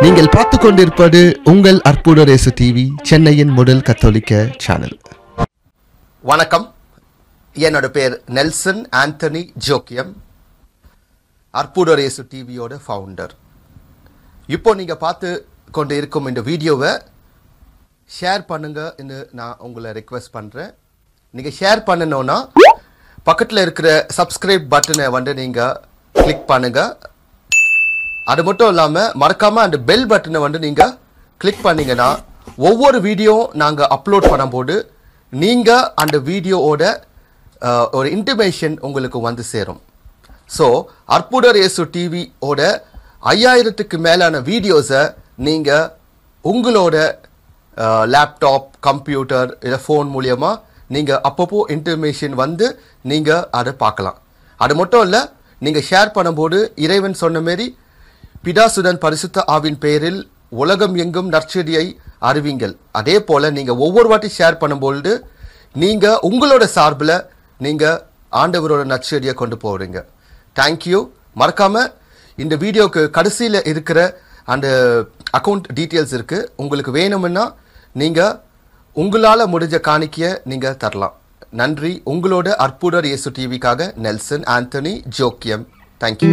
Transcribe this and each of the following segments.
நீங்கள் பார்த்து கொண்டிருப்பது உங்கள் அற்புத ரேசு டிவி சென்னையின் முதல் கத்தோலிக்க சேனல் வணக்கம் என்னோட பேர் நெல்சன் ஆண்டனி ஜோக்கியம் அற்புதரேசு டிவியோட ஃபவுண்டர் இப்போ நீங்கள் பார்த்து கொண்டு இருக்கும் இந்த வீடியோவை ஷேர் பண்ணுங்கன்னு நான் உங்களை ரெக்வெஸ்ட் பண்ணுறேன் நீங்கள் ஷேர் பண்ணணும்னா பக்கத்தில் இருக்கிற சப்ஸ்கிரைப் பட்டனை வந்து நீங்கள் கிளிக் பண்ணுங்கள் அது மட்டும் இல்லாமல் மறக்காமல் அந்த பெல் பட்டனை வந்து நீங்கள் கிளிக் பண்ணீங்கன்னா ஒவ்வொரு வீடியோ நாங்கள் அப்லோட் பண்ணும்போது நீங்கள் அந்த வீடியோவோட அஹ், ஒரு இன்டிமேஷன் உங்களுக்கு வந்து சேரும் ஸோ அற்புதர் இயேசு டிவியோட ஐயாயிரத்துக்கு மேலான வீடியோஸை நீங்கள் உங்களோட லேப்டாப் கம்ப்யூட்டர் இல்லை ஃபோன் மூலியமா நீங்கள் அப்பப்போ இன்டர்மேஷன் வந்து நீங்கள் அதை பார்க்கலாம் அது மட்டும் இல்லை நீங்கள் ஷேர் பண்ணும்போது இறைவன் சொன்ன மாரி பிதாசுடன் பரிசுத்த ஆவின் பெயரில் உலகம் எங்கும் நற்செடியை அறிவிங்கள் அதே போல் நீங்கள் ஒவ்வொரு வாட்டி ஷேர் பண்ணும்பொழுது நீங்கள் உங்களோட சார்பில் நீங்கள் ஆண்டவரோட நற்செடியை கொண்டு போகிறீங்க தேங்க்யூ மறக்காமல் இந்த வீடியோக்கு கடைசியில் இருக்கிற அந்த அக்கௌண்ட் டீட்டெயில்ஸ் இருக்குது உங்களுக்கு வேணும்னா நீங்கள் உங்களால் முடிஞ்ச காணிக்கையை நீங்கள் தரலாம் நன்றி உங்களோட அற்புதர் இயேசு டிவிக்காக நெல்சன் ஆண்டனி ஜோக்கியம் தேங்க்யூ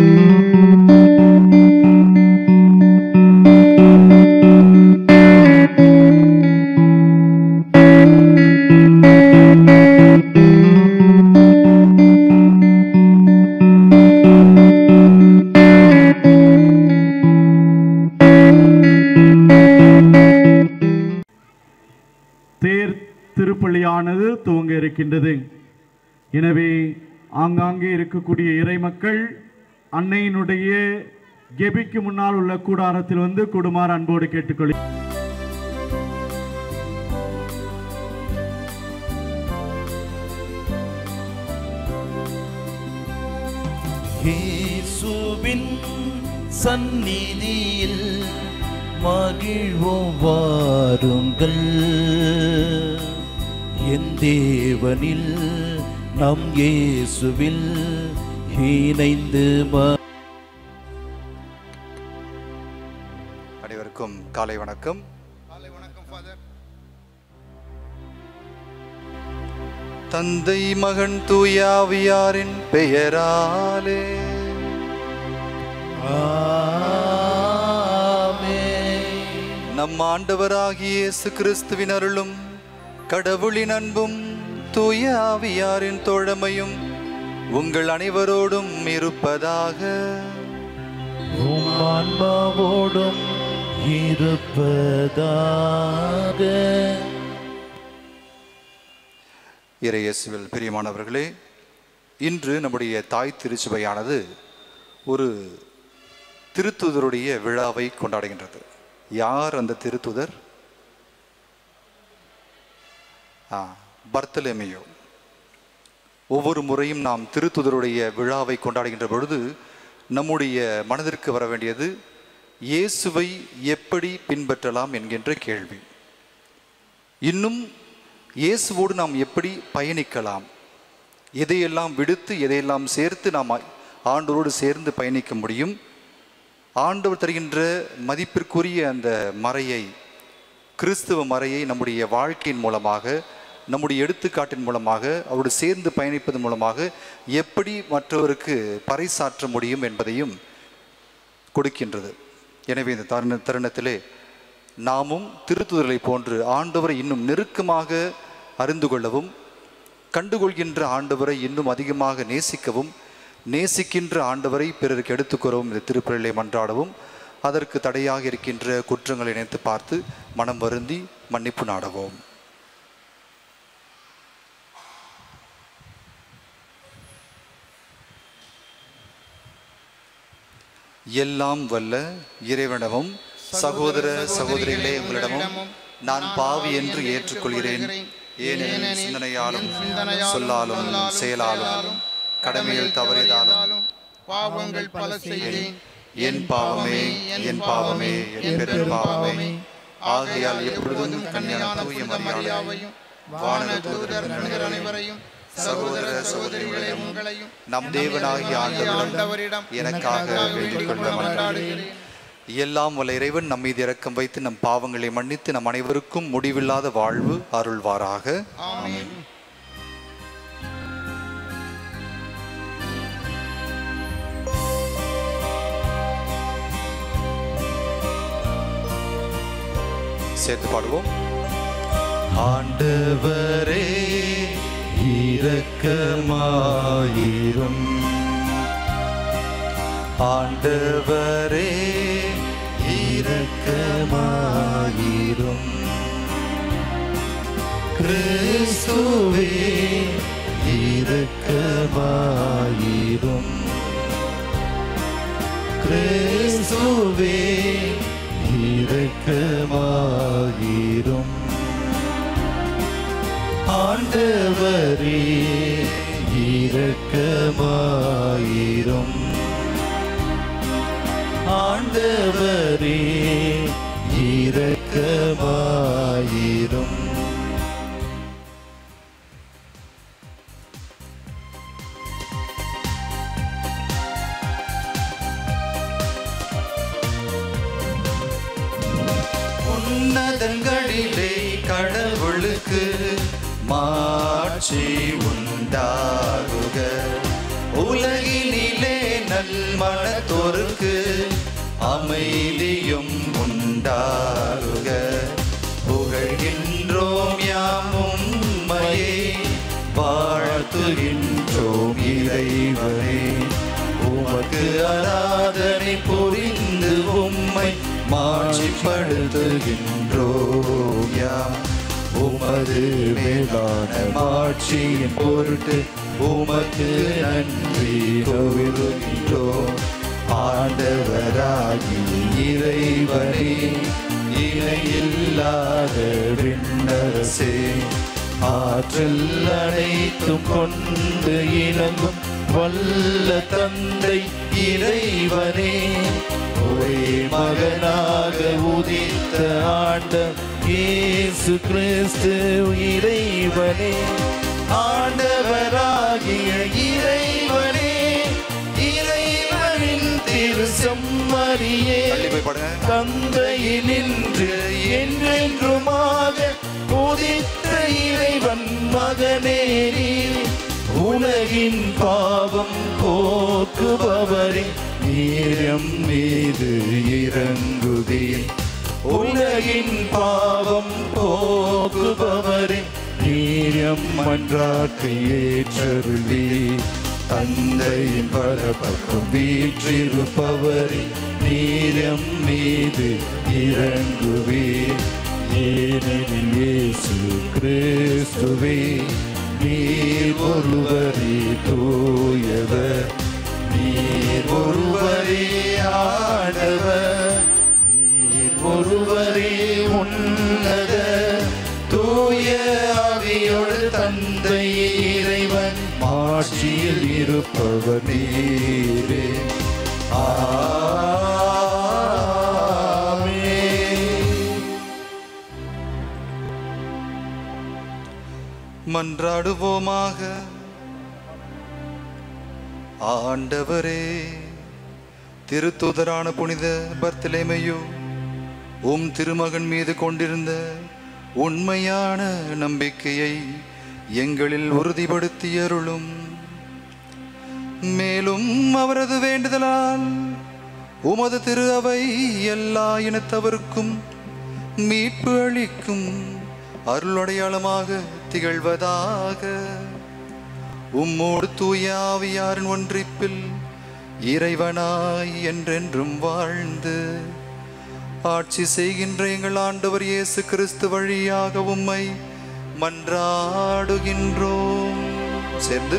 தேர் திருப்பள்ளியானது துவங்க இருக்கின்றது எனவே ஆங்காங்கே இருக்கக்கூடிய இறைமக்கள் அன்னையினுடைய கெபிக்கு முன்னால் உள்ள கூடாரத்தில் வந்து கூடுமாறு அன்போடு கேட்டுக்கொள் இயேசுவின் சந்நிதியில் மகிழ்வோம் வாருங்கள் என் தேவனில் நம் இயேசுவில் இணைந்து ம- அனைவருக்கும் காலை வணக்கம் தந்தை மகன் தூயாவியாரின் பெயராலே ஆமென். நம் ஆண்டவராகிய இயேசு கிறிஸ்துவின் அருளும் கடவுளின் அன்பும் தூய ஆவியாரின் தோழமையும் உங்கள் அனைவரோடும் இருப்பதாக உம் ஆன்மாவோடும் இருப்பதாக இறையேசுவில் பிரியமானவர்களே இன்று நம்முடைய தாய் திருச்சபையானது ஒரு திருத்துதருடைய விழாவை கொண்டாடுகின்றது யார் அந்த திருத்துதர் ஆ பர்த்தலேமியோ ஒவ்வொரு முறையும் நாம் திருத்துதருடைய விழாவை கொண்டாடுகின்ற பொழுது நம்முடைய மனதிற்கு வர வேண்டியது இயேசுவை எப்படி பின்பற்றலாம் என்கின்ற கேள்வி இன்னும் இயேசுவோடு நாம் எப்படி பயணிக்கலாம் எதையெல்லாம் விடுத்து எதையெல்லாம் சேர்த்து நாம் ஆண்டவரோடு சேர்ந்து பயணிக்க முடியும் ஆண்டவர் தருகின்ற மதிப்பிற்குரிய அந்த மறையை கிறிஸ்துவ மறையை நம்முடைய வாழ்க்கையின் மூலமாக நம்முடைய எடுத்துக்காட்டின் மூலமாக அவரோடு சேர்ந்து பயணிப்பதன் மூலமாக எப்படி மற்றவருக்கு பறைசாற்ற முடியும் என்பதையும் கொடுக்கின்றது எனவே இந்த தருண தருணத்திலே நாமும் திருத்துதலை போன்று ஆண்டவரை இன்னும் நெருக்கமாக அறிந்து கொள்ளவும் கண்டுகொள்கின்ற ஆண்டவரை இன்னும் அதிகமாக நேசிக்கவும் நேசிக்கின்ற ஆண்டவரை பிறருக்கு எடுத்துக்கூறவும் இந்த திருப்பலிலை மன்றாடவும் அதற்கு தடையாக இருக்கின்ற குற்றங்களை நினைத்து பார்த்து மனம் வருந்தி மன்னிப்பு நாடவும் எல்லாம் வல்ல இறைவனமும் சகோதர சகோதரிகளே உங்களிடமும் நான் பாவி என்று ஏற்றுக்கொள்கிறேன் ஏனெனில் சிந்தனையாலும் சொல்லாலும் செயலாலும் கடமையில் தவறியதாலும் பாவங்கள் பல செய்தேன் என் பாவமே என் பாவமே என் பெரும் பாவமே ஆகையால் எப்பொழுதும் கன்னியான தூய மரியாதையும் வான தூதர் நண்பர் அனைவரையும் சகோதர சகோதரிகளே உங்களையும் நம் தேவனாகிய ஆண்டவரிடம் ஆண்டவரிடம் எனக்காக வேண்டிக் கொள்ள மன்றாடுகிறேன் எல்லாம் வல்ல இறைவன் நம் மீது இரக்கம் வைத்து நம் பாவங்களை மன்னித்து நம் அனைவருக்கும் முடிவில்லாத வாழ்வு அருள்வாராக ஆமென் சேர்த்து பாடுவோம் ஆண்டவரே இரக்கமாயிரும் ஆண்டவரே இரக்கமாயிரும் கிறிஸ்துவே இரக்கமாயிரும் கிறிஸ்துவே இரக்கமாயிரும் ஆண்டவரே இரக்கமாயிரும் ஆண்டவரே இரக்கமாயிரும் உன்னதங்களிலே கடவுளுக்கு மாட்சி உண்டாகுக உலகினிலே நல்மனத்தோருக்கு அமைதியும் உண்டாகுக புகழ்கின்றோம் யாம் உம்மையே வாழ்த்துகின்றோம் இறைவனே உமக்கு ஆராதனை புரிந்து உம்மை மாட்சிப்படுத்துகின்றோம் யாம் உமது மேலான மாட்சியின் பொருட்டு உமக்கு நன்றி தொழுகின்றோம் ஆண்டவராகி இறைவனே இணையில்லாத விண்ணரசே ஆற்றல் அனைத்தும் கொண்டு இணங்கும் வல்ல தந்தை இறைவனே ஒரே மகனாக உதித்த ஆண்ட இயேசு கிறிஸ்து இறைவனே ஆண்டவராகிய இறைவனே இறைவனின் திரு செம்மறியே தந்தையினின்று என்றென்றுமாக உதித்த இறைவன் மகனேரி உலகின் பாவம் போக்குபவரே நீரம் மீது இறங்குதீர் உலகின் பாவம் போக்குபவரே நீரம் மன்றாக்கை ஏற்றருளி தந்தையின் பரபக்கம் வீற்றிருப்பவரே நீரம் மீது இறங்குவீர் ஏனெனில் இயேசு கிறிஸ்துவே நீர் ஒருவரே தூயவர் நீர் ஒருவரே ஆடவர் நீர் ஒருவரே உன்னத தூய ஆவியோடு தந்தை இறைவன் மாட்சியில் இருப்பவர் நீரே ஆமென். மன்றாடுவோமாக ஆண்டவரே திருத்தூதரான புனித பர்த்தலேமையோ உம் திருமகன் மீது கொண்டிருந்த உண்மையான நம்பிக்கையை எங்களில் உறுதிப்படுத்தியருளும் மேலும் அவரது வேண்டுதலால் உமது திரு அவை எல்லா இனத்தவருக்கும் மீட்பு அளிக்கும் அருளடையாளமாக திகழ்வதாக உம்மோடு தூய ஆவியாரின் ஒன்றிப்பில் இறைவனாய் என்றென்றும் வாழ்ந்து ஆட்சி செய்கின்ற எங்கள் ஆண்டவர் இயேசு கிறிஸ்து வழியாக உம்மை மன்றாடுகின்றோம் சேர்ந்து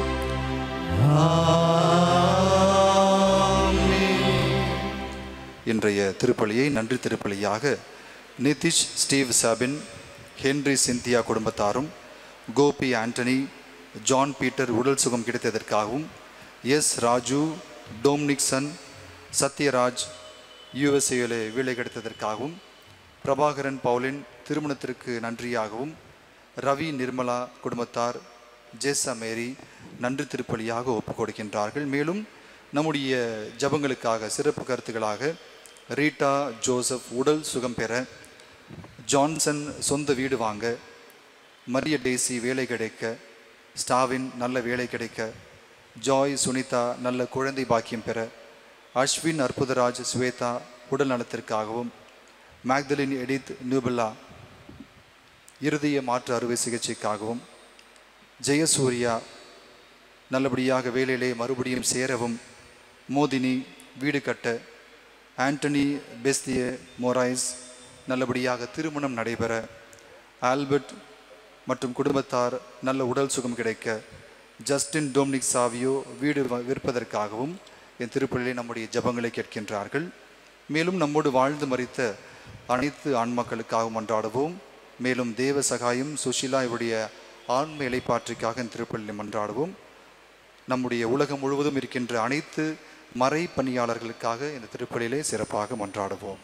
இன்றைய திருப்பலியை நன்றி திருப்பலியாக Nitish Steve Sabin Henry Cynthia குடும்பத்தாரும் கோபி ஆண்டனி ஜான் பீட்டர் உடல் சுகம் கிடைத்ததற்காகவும் எஸ் ராஜு டோம்னிக்சன் சத்யராஜ் யுஎஸ்ஏல வேலை கிடைத்ததற்காகவும் பிரபாகரன் பவுலின் திருமணத்திற்கு நன்றியாகவும் ரவி நிர்மலா குடும்பத்தார் ஜேசா மேரி நன்றி திருப்பலியாக ஒப்புக் கொடுக்கின்றார்கள் மேலும் நம்முடைய ஜபங்களுக்காக சிறப்பு கருத்துக்களாக ரீட்டா ஜோசப் உடல் சுகம் பெற ஜான்சன் சொந்த வீடு வாங்க மரிய டேசி வேலை கிடைக்க ஸ்டாவின் நல்ல வேலை கிடைக்க ஜாய் சுனிதா நல்ல குழந்தை பாக்கியம் பெற அஸ்வின் அற்புதராஜ் ஸ்வேதா உடல் நலத்திற்காகவும் மேக்தலின் எடித் நியூபில்லா இருதய மாற்று அறுவை சிகிச்சைக்காகவும் ஜெயசூர்யா நல்லபடியாக வேலையிலே மறுபடியும் சேரவும் மோதினி வீடு கட்ட ஆண்டனி பெஸ்திய மொரைஸ் நல்லபடியாக திருமணம் நடைபெற ஆல்பர்ட் மற்றும் குடும்பத்தார் நல்ல உடல் சுகம் கிடைக்க ஜஸ்டின் டொமினிக் சாவியோ வீடு வ- விற்பதற்காகவும் என் திருப்பலிலே நம்முடைய ஜெபங்களை கேட்கின்றார்கள் மேலும் நம்மோடு வாழ்ந்து மறித்த அனைத்து ஆண்மக்களுக்காகவும் மன்றாடுவோம் மேலும் தேவ சகாயம் சுஷிலா இவருடைய ஆன்ம இலைப்பாற்றிக்காக இந்த திருப்பலியில் மன்றாடுவோம் நம்முடைய உலகம் முழுவதும் இருக்கின்ற அனைத்து மறை பணியாளர்களுக்காக இந்த திருப்பலியிலே சிறப்பாக மன்றாடுவோம்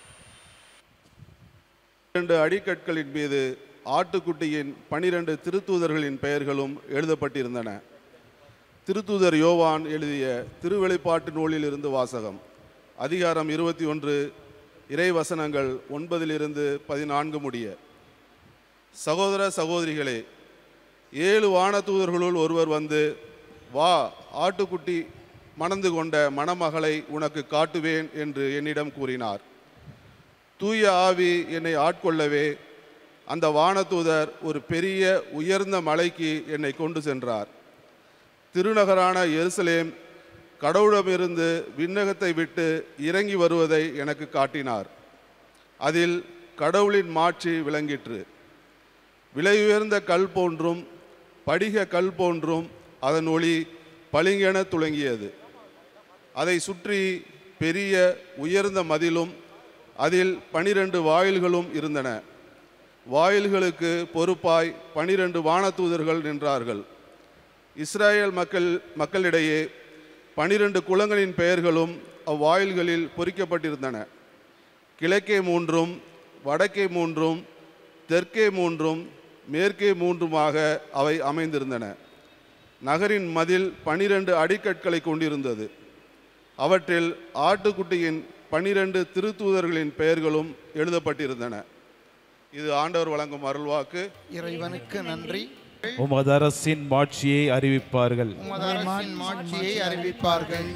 இரண்டு அடிக்கற்களின் மீது ஆட்டுக்குட்டியின் பனிரெண்டு திருத்தூதர்களின் பெயர்களும் எழுதப்பட்டிருந்தன திருத்தூதர் யோவான் எழுதிய திருவெளிப்பாட்டு நூலிலிருந்து வாசகம் அதிகாரம் இருபத்தி ஒன்று இறைவசனங்கள் ஒன்பதிலிருந்து பதினான்கு முடிய சகோதர சகோதரிகளே ஏழு வானதூதர்களுள் ஒருவர் வந்து வா ஆட்டுக்குட்டி மணந்து கொண்ட மணமகளை உனக்கு காட்டுவேன் என்று என்னிடம் கூறினார் தூய ஆவி என்னை ஆட்கொள்ளவே அந்த வானதூதர் ஒரு பெரிய உயர்ந்த மலைக்கு என்னை கொண்டு சென்றார் திருநகரான எருசலேம் கடவுளமிருந்து விண்ணகத்தை விட்டு இறங்கி வருவதை எனக்கு காட்டினார் அதில் கடவுளின் மாட்சி விளங்கிற்று விலையுயர்ந்த கல் போன்றும் படிக கல் போன்றும் அதன் ஒளி பளிங்கென துளங்கியது அதை சுற்றி பெரிய உயர்ந்த மதிலும் அதில் பனிரெண்டு வாயில்களும் இருந்தன வாயில்களுக்கு பொறுப்பாய் பனிரெண்டு வானதூதர்கள் நின்றார்கள் இஸ்ராயேல் மக்கள் மக்களிடையே பனிரெண்டு குலங்களின் பெயர்களும் அவ்வாயில்களில் பொறிக்கப்பட்டிருந்தன கிழக்கே மூன்றும் வடக்கே மூன்றும் தெற்கே மூன்றும் மேற்கே மூன்றுமாக அவை அமைந்திருந்தன நகரின் மதில் பனிரெண்டு அடிக்கற்களை கொண்டிருந்தது அவற்றில் ஆட்டுக்குட்டியின் பனிரெண்டு திருத்தூதர்களின் பெயர்களும் எழுதப்பட்டிருந்தன இது ஆண்டவர் வழங்கும் அருள்வாக்கு இறைவனுக்கு நன்றி உமது அரசின் மாட்சியை அறிவிப்பார்கள் உமது அரசின் மாட்சியை அறிவிப்பார்கள்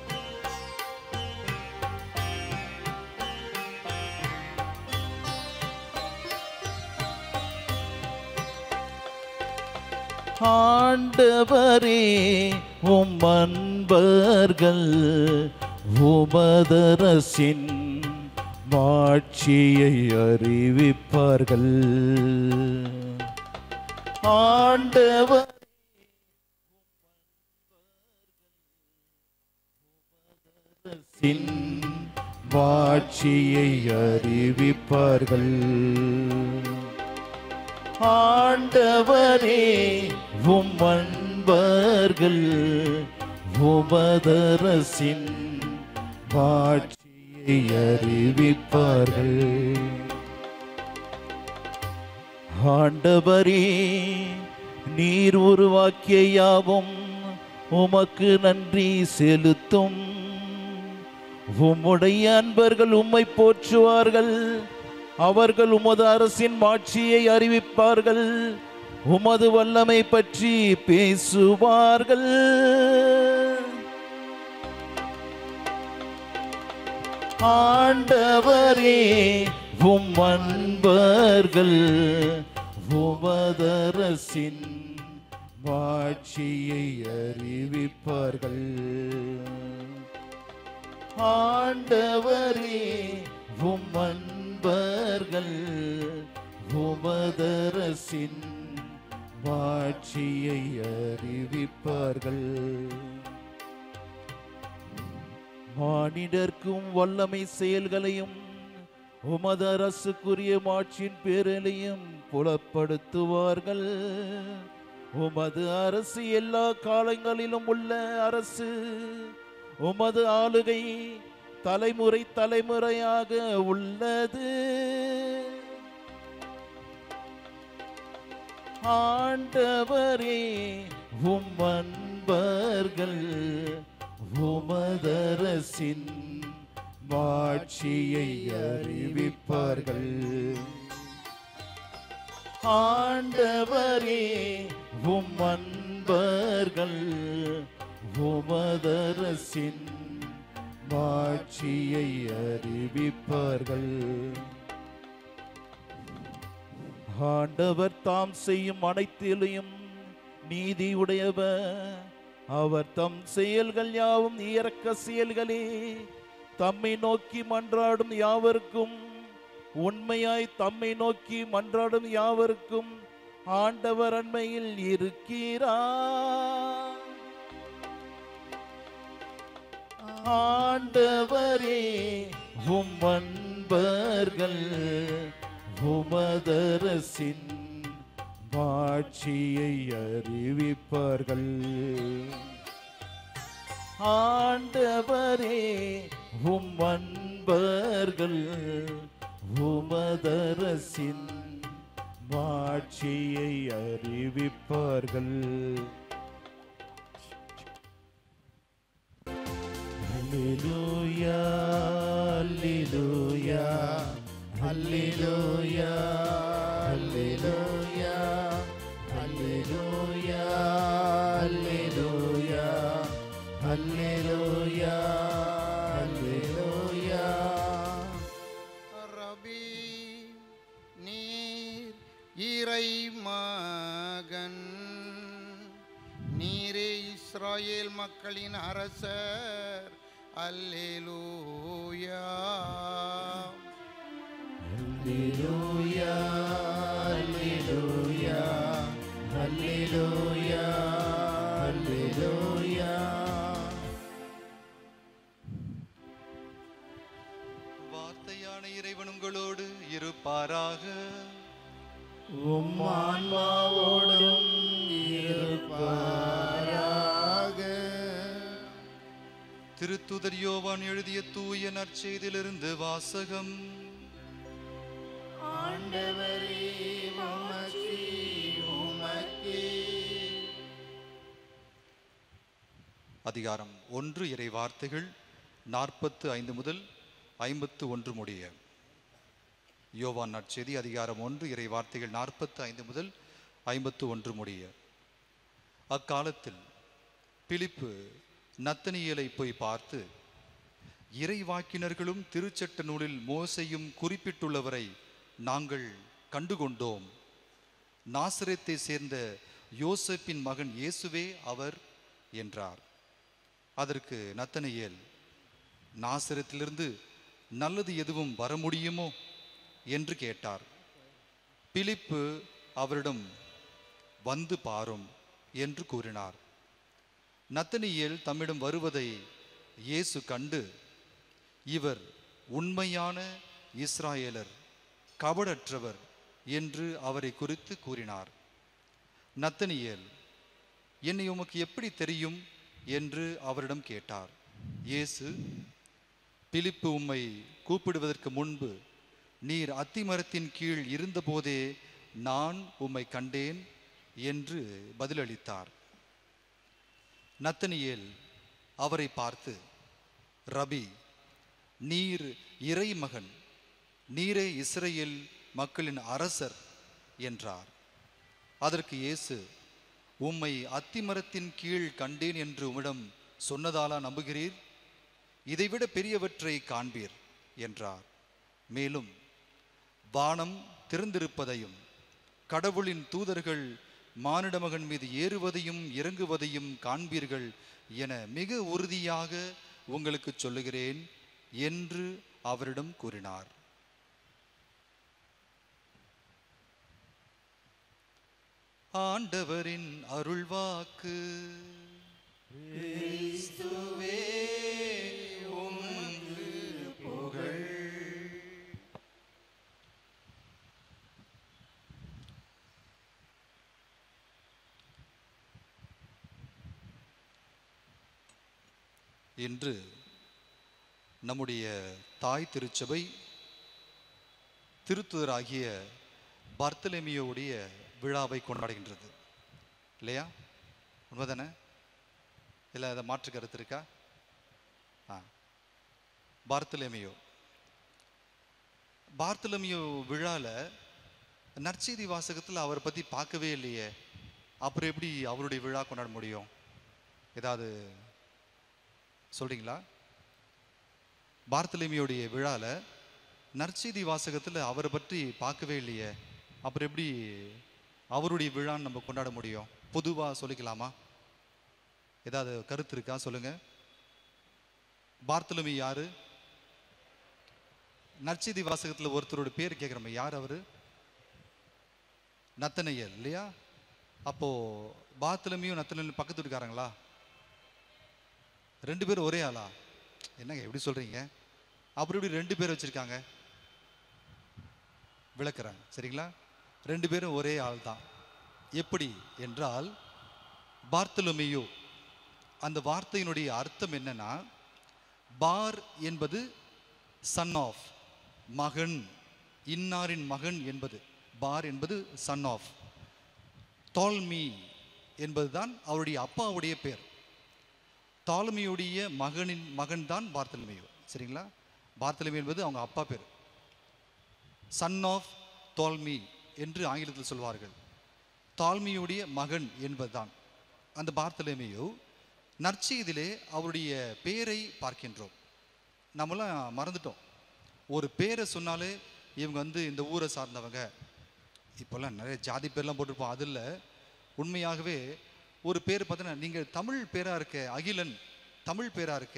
ஆண்டவரே உம் அன்பர்கள் உமதரசின் மாட்சியை அறிவிப்பார்கள் ஆண்டவர் அரசின் மாட்சியை அறிவிப்பார்கள் ஆண்டவரே உம் அன்பர்கள் உமதரசின் மாட்சியை அறிவிப்பார்கள் ஆண்டவரே நீர் உருவாக்கிய யாவும் உமக்கு நன்றி செலுத்தும் உம்முடைய அன்பர்கள் உம்மை போற்றுவார்கள் அவர்கள் உமது அரசின் மாட்சியை அறிவிப்பார்கள் உமது வல்லமை பற்றி பேசுவார்கள் ஆண்டவரே உம் அன்பர்கள் உமதரசின் மாட்சியை அறிவிப்பார்கள் ஆண்டவரே உம் அன்பர்கள் உமதரசின் மாட்சியை அறிவிப்பார்கள் மானிடர்க்கும் வல்லமை செயல்களையும் உமது அரசுக்குரிய மாட்சியின் பேரலையும் புலப்படுத்துவார்கள் உமது அரசு எல்லா காலங்களிலும் உள்ள அரசு உமது ஆளுகை தலைமுறை தலைமுறையாக உள்ளது ஆண்டவரே உம் அன்பர்கள் உமதரசின் மாட்சியை அறிவிப்பார்கள் ஆண்டவரே உம் அன்பர்கள் உமதரசின் மாட்சியை அறிவிப்பார்கள் ஆண்டவர் தாம் செய்யும் அனைத்திலையும் நீதியுடையவர் அவர் தம் செயல்கள் யாவும் இறக்க செயல்களே தம்மை நோக்கி மன்றாடும் யாவருக்கும் உண்மையாய் தம்மை நோக்கி மன்றாடும் யாவருக்கும் ஆண்டவர் அண்மையில் இருக்கிறார் ஆண்டவரே உம் அன்பர்கள் உமதரசின் மாட்சியை அறிவிப்பார்கள் ஆண்டவரே உம் அன்பர்கள் உமதரசின் மாட்சியை அறிவிப்பார்கள் அல்லேலூயா அல்லேலூயா அல்லேலூயா அல்லேலூயா அல்லேலூயா அல்லேலூயா அல்லேலூயா அல்லேலூயா ரபி நீர் இறை மகன் நீரே இஸ்ராயேல் மக்களின் அரசர் அல்லேலூயா அல்லேலூயா அல்லேலூயா அல்லேலூயா அல்லேலூயா வார்த்தையான இறைவன் உங்களோடு இருப்பாராக உம் ஆன்மாவோடும் திருத்துதர் யோவான் எழுதிய தூய நற்செய்தியிலிருந்து வாசகம் அதிகாரம் ஒன்று இறை வார்த்தைகள் நாற்பத்து ஐந்து முதல் ஐம்பத்து ஒன்று முடிய யோவான் நற்செய்தி அதிகாரம் ஒன்று இறை வார்த்தைகள் நாற்பத்து ஐந்து முதல் ஐம்பத்து ஒன்று முடிய அக்காலத்தில் பிலிப்பு நத்தனியேலை போய் பார்த்து இறைவாக்கினர்களும் திருச்சட்ட நூலில் மோசையும் குறிப்பிட்டுள்ளவரை நாங்கள் கண்டுகொண்டோம் நாசரேத்தை சேர்ந்த யோசேப்பின் மகன் இயேசுவே அவர் என்றார் அதற்கு நத்தனியேல் நாசரத்திலிருந்து நல்லது எதுவும் வர முடியுமோ என்று கேட்டார் பிலிப்பு அவரிடம் வந்து பாரும் என்று கூறினார் நத்தனியேல் தம்மிடம் வருவதை இயேசு கண்டு இவர் உண்மையான இஸ்ராயேலர் கபடற்றவர் என்று அவரை குறித்து கூறினார் நத்தனியேல் என்னை உமக்கு எப்படி தெரியும் என்று அவரிடம் கேட்டார் இயேசு பிலிப்பு உம்மை கூப்பிடுவதற்கு முன்பு நீர் அத்திமரத்தின் கீழ் இருந்தபோதே நான் உம்மை கண்டேன் என்று பதிலளித்தார் நத்தனியேல் அவரை பார்த்து ரபி நீர் இறைமகன் நீரே இஸ்ரேல் மக்களின் அரசர் என்றார் அதற்கு இயேசு உம்மை அத்திமரத்தின் கீழ் கண்டேன் என்று உம்மிடம் சொன்னதாலா நம்புகிறீர் இதைவிட பெரியவற்றை காண்பீர் என்றார் மேலும் வானம் திறந்திருப்பதையும் கடவுளின் தூதர்கள் மானிடமகன் மீது ஏறுவதையும் இறங்குவதையும் காண்பீர்கள் என மிக உறுதியாக உங்களுக்கு சொல்லுகிறேன் என்று அவரிடம் கூறினார் ஆண்டவரின் அருள்வாக்கு இன்று நம்முடைய தாய் திருச்சபை திருத்துதராகிய பர்த்தலமியோவுடைய விழாவை கொண்டாடுகின்றது இல்லையா உண்மைதானே இல்லை அதை மாற்று கருத்து இருக்கா ஆ பார்த்தலமியோ பார்த்தலமியோ விழால நற்செய்தி வாசகத்தில் அவரை பற்றி பார்க்கவே இல்லையே அப்புறம் எப்படி அவருடைய விழா கொண்டாட முடியும் ஏதாவது சொல்றீங்களா பார்த்தலமியோடைய விழால நற்செய்தி வாசகத்தில் அவரை பற்றி பார்க்கவே இல்லையே அப்புறம் எப்படி அவருடைய விழான்னு நம்ம கொண்டாட முடியும் பொதுவாக சொல்லிக்கலாமா ஏதாவது கருத்து இருக்கா சொல்லுங்க பார்த்தலமி யாரு நற்செய்தி வாசகத்தில் ஒருத்தரோட பேர் கேட்குறோம் யார் அவரு நத்தனையல் இல்லையா அப்போ பாத்தலமியும் நத்தனையும் பக்கத்து வீட்டுக்காரங்களா ரெண்டு பேரும் ஒரே ஆளா என்னங்க எப்படி சொல்றீங்க அப்புறம் எப்படி ரெண்டு பேர் வச்சிருக்காங்க விளக்குறாங்க சரிங்களா ரெண்டு பேரும் ஒரே ஆள் தான் எப்படி என்றால் பார்த்தலமியோ அந்த வார்த்தையினுடைய அர்த்தம் என்னன்னா பார் என்பது சன் ஆஃப் மகன் இன்னாரின் மகன் என்பது பார் என்பது சன் ஆஃப் தால்மி என்பதுதான் அவருடைய அப்பாவுடைய பேர் தாலமியுடைய மகனின் மகன் தான் பார்த்தலமியோ சரிங்களா பார்த்தலமி என்பது அவங்க அப்பா பேர் சன் ஆஃப் தால்மி என்று ஆங்கிலத்தில் சொல்வார்கள் தால்மியுடைய மகன் என்பதுதான் அந்த பார்த்தலமியோ நற்செய்தியிலே அவருடைய பேரை பார்க்கின்றோம் நம்மளாம் மறந்துட்டோம் ஒரு பேரை சொன்னாலே இவங்க வந்து இந்த ஊரை சார்ந்தவங்க இப்போல்லாம் நிறைய ஜாதி பேர்லாம் போட்டிருப்போம் அதில் உண்மையாகவே ஒரு பேர் பார்த்தீங்கன்னா நீங்கள் தமிழ் பேராக இருக்க அகிலன் தமிழ் பேராக இருக்க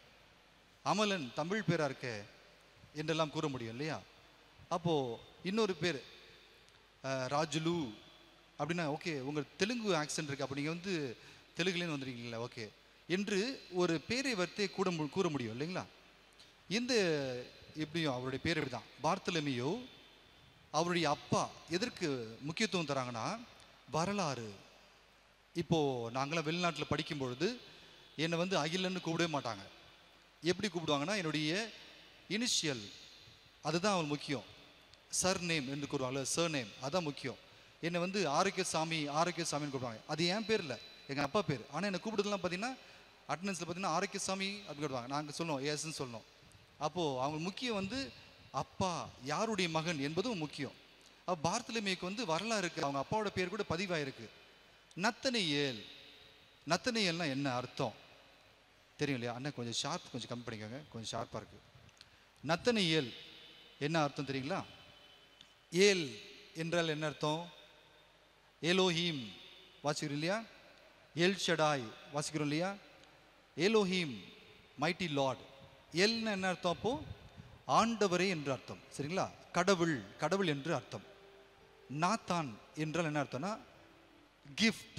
அமலன் தமிழ் பேராக இருக்க என்றெல்லாம் கூற முடியும் இல்லையா அப்போது இன்னொரு பேர் அஹ், ராஜுலு அப்படின்னா ஓகே உங்கள் தெலுங்கு ஆக்சென்ட் இருக்கு அப்போ நீங்கள் வந்து தெலுங்குலேருந்து வந்துருக்கீங்களா ஓகே என்று ஒரு பேரை வார்த்தையை கூட மு- கூற முடியும் இல்லைங்களா இந்த எப்படியும் அவருடைய பேர் இப்படி தான் பார்த்தலமியோ அவருடைய அப்பா எதற்கு முக்கியத்துவம் தராங்கன்னா வரலாறு இப்போ நாங்களாம் வெளிநாட்டில் படிக்கும் பொழுது என்னை வந்து அகிலன்னு கூப்பிடவே மாட்டாங்க எப்படி கூப்பிடுவாங்கன்னா என்னுடைய இனிஷியல் அதுதான் அவங்களுக்கு முக்கியம் சர் நேம் என்று கூறுவாங்கல்ல சர் நேம் அதான் முக்கியம் என்னை வந்து ஆரோக்கியசாமி ஆரோக்கியசாமின்னு கூப்பிடுவாங்க அது என் பேர் இல்லை எங்கள் அப்பா பேர் ஆனால் என்னை கூப்பிடுறதுலாம் பார்த்தீங்கன்னா அட்டண்டன்ஸில் பார்த்தீங்கன்னா ஆரோக்கியசாமி அப்படின்னு கூப்பிடுவாங்க நாங்கள் சொல்லுவோம் ஏஸ்ன்னு சொல்லணும் அப்போது அவங்க முக்கியம் வந்து அப்பா யாருடைய மகன் என்பதும் முக்கியம் அப்போ பார்த்தலமேக்கு வந்து வரலாறு இருக்குது அவங்க அப்பாவோட பேர் கூட பதிவாயிருக்கு நத்தனையேல் நத்தனையேல்னா என்ன அர்த்தம் தெரியும் இல்லையா அண்ணன் கொஞ்சம் ஷார்ப் கொஞ்சம் கம்மி பண்ணிக்கோங்க கொஞ்சம் ஷார்ப்பாக இருக்குது நத்தனையேல் என்ன அர்த்தம் தெரியுங்களா ஏல் என்றால் என்ன அர்த்தம் ஏலோஹீம் வாசிக்கிறோம் இல்லையா எல் ஷடாய் வாசிக்கிறோம் இல்லையா ஏலோஹீம் மைட்டி லார்ட் எல்னா என்ன அர்த்தம் அப்போ ஆண்டவரே என்று அர்த்தம் சரிங்களா கடவுள் கடவுள் என்று அர்த்தம் நாத்தான் என்றால் என்ன அர்த்தம்னா கிஃப்ட்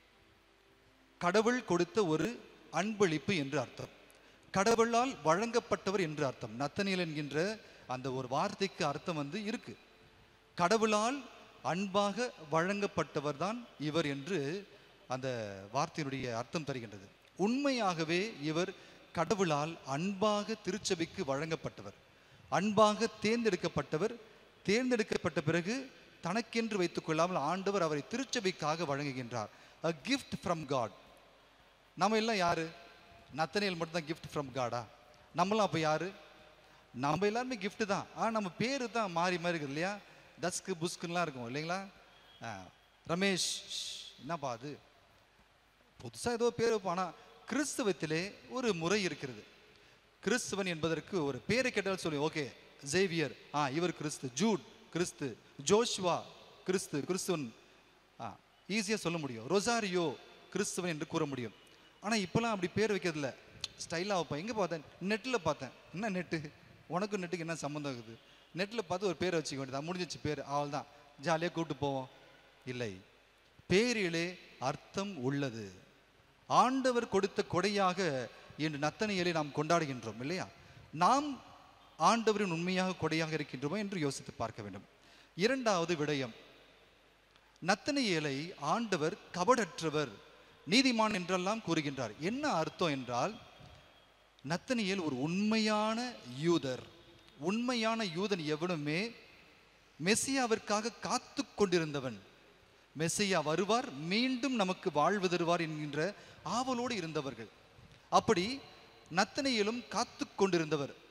கடவுள் கொடுத்த ஒரு அன்பளிப்பு என்று அர்த்தம் கடவுளால் வழங்கப்பட்டவர் என்று அர்த்தம் நத்தனியல் என்கின்ற அந்த ஒரு வார்த்தைக்கு அர்த்தம் வந்து இருக்கு கடவுளால் அன்பாக வழங்கப்பட்டவர் தான் இவர் என்று அந்த வார்த்தையினுடைய அர்த்தம் தருகின்றது உண்மையாகவே இவர் கடவுளால் அன்பாக திருச்சபைக்கு வழங்கப்பட்டவர் அன்பாக தேர்ந்தெடுக்கப்பட்டவர் தேர்ந்தெடுக்கப்பட்ட பிறகு தனக்கென்று வைத்துக் கொள்ளாமல் ஆண்டவர் அவரை திருச்சபைக்காக வழங்குகின்றார் a gift from God நம்ம எல்லாம் யாரு நத்தனையில் மட்டும்தான் gift ஃப்ரம் காடா நம்மளாம் அப்போ யாரு நம்ம எல்லாருமே gift தான் ஆனால் நம்ம பேரு தான் மாறி மாறி இருக்குது இல்லையா தஸ்க்கு புஸ்குலாம் இருக்கும் இல்லைங்களா ஆ, ரமேஷ் என்னப்பா அது புதுசாக ஏதோ பேர் வைப்போம் ஆனால் கிறிஸ்தவத்திலே ஒரு முறை இருக்கிறது கிறிஸ்துவன் என்பதற்கு ஒரு பேரை கேட்டால் சொல்லி ஓகே ஜேவியர் ஆ இவர் கிறிஸ்து ஜூட் கிறிஸ்து ஜோஷ்வா கிறிஸ்து கிறிஸ்துவன் ஆ ஈஸியாக சொல்ல முடியும் ரொசாரியோ கிறிஸ்துவன் என்று கூற முடியும் ஆனால் இப்போலாம் அப்படி பேர் வைக்கிறதில்ல ஸ்டைலாக வைப்பேன் எங்கே பார்த்தேன் நெட்டில் பார்த்தேன் என்ன நெட்டு உனக்கும் நெட்டுக்கு என்ன சம்மந்தம் இருக்குது நெட்டில் பார்த்து ஒரு பேரை வச்சுக்க வேண்டியதா முடிஞ்சிச்சு பேர் அவள் தான் ஜாலியாக கூப்பிட்டு போவோம் இல்லை பேரிலே அர்த்தம் உள்ளது ஆண்டவர் கொடுத்த கொடையாக இன்று நத்தனையலை நாம் கொண்டாடுகின்றோம் இல்லையா நாம் ஆண்டவரின் உண்மையாக கொடையாக இருக்கின்றோமோ என்று யோசித்து பார்க்க வேண்டும் இரண்டாவது விடயம் நத்தனையேலை ஆண்டவர் கபடற்றவர் நீதிமான் என்றெல்லாம் கூறுகின்றார் என்ன அர்த்தம் என்றால் நத்தனியேல் ஒரு உண்மையான யூதர் உண்மையான யூதன் எவனுமே மெஸ்ஸியாவிற்காக காத்து கொண்டிருந்தவன் மெஸ்ஸையா வருவார் மீண்டும் நமக்கு வாழ்வு தருவார் என்கின்ற ஆவலோடு இருந்தவர்கள் அப்படி நத்தனையிலும் காத்து கொண்டிருந்தவர்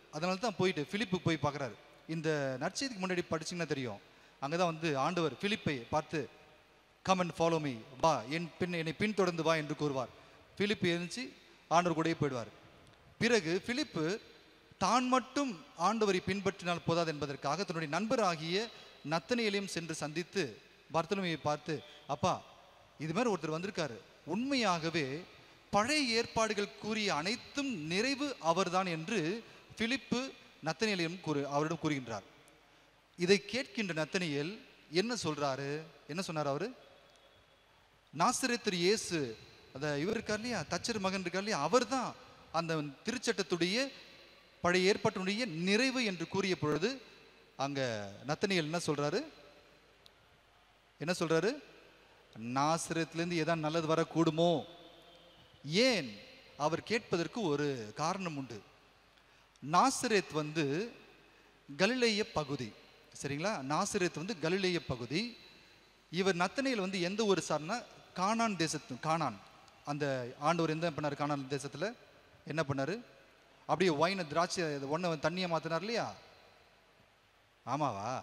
அதனால தான் போயிட்டு பிலிப்பு போய் பார்க்குறாரு இந்த நற்செய்திக்கு முன்னாடி படிச்சீங்கன்னா தெரியும் அங்கே தான் வந்து ஆண்டவர் பிலிப்பை பார்த்து கம் அண்ட் ஃபாலோ மீ வா என் பின் என்னை பின்தொடர்ந்து வா என்று கூறுவார் பிலிப்பு எழுந்துச்சு ஆண்டவர் கூடயே போயிடுவார் பிறகு பிலிப்பு தான் மட்டும் ஆண்டவரை பின்பற்றினால் போதாது என்பதற்காக தன்னுடைய நண்பராகிய நத்தனியலையும் சென்று சந்தித்து பர்த்தலமையை பார்த்து அப்பா இது மாதிரி ஒருத்தர் வந்திருக்காரு உண்மையாகவே பழைய ஏற்பாடுகள் கூறிய அனைத்தும் நிறைவு அவர்தான் என்று பிலிப்பு நத்தனியலையும் கூறு அவரிடம் கூறுகின்றார் இதை கேட்கின்ற நத்தனியேல் என்ன சொல்றாரு என்ன சொன்னார் அவரு நாசரேத்தர் இயேசு அந்த இவர் இருக்கார் இல்லையா தச்சர் மகன் இருக்கார் இல்லையா அவர்தான் அந்த திருச்சட்டத்துடைய பழைய ஏற்பாட்டினுடைய நிறைவு என்று கூறிய பொழுது அங்க நத்தனியல் என்ன சொல்றாரு என்ன சொல்றாரு நாசிரத்திலிருந்து ஏதாவது நல்லது வரக்கூடுமோ ஏன் அவர் கேட்பதற்கு ஒரு காரணம் உண்டு நாசரேத் வந்து கலிலேய பகுதி சரிங்களா நாசரேத் வந்து கலிலேய பகுதி இவர் நத்தனையில் வந்து எந்த ஊர் சார்னா கானான் தேசத்து கானான் அந்த ஆண்டவர் எந்த பண்ணார் கானான் தேசத்தில் என்ன பண்ணார் அப்படியே ஒயினை திராட்சை ஒன்றை தண்ணியை மாற்றினார் இல்லையா ஆமாவா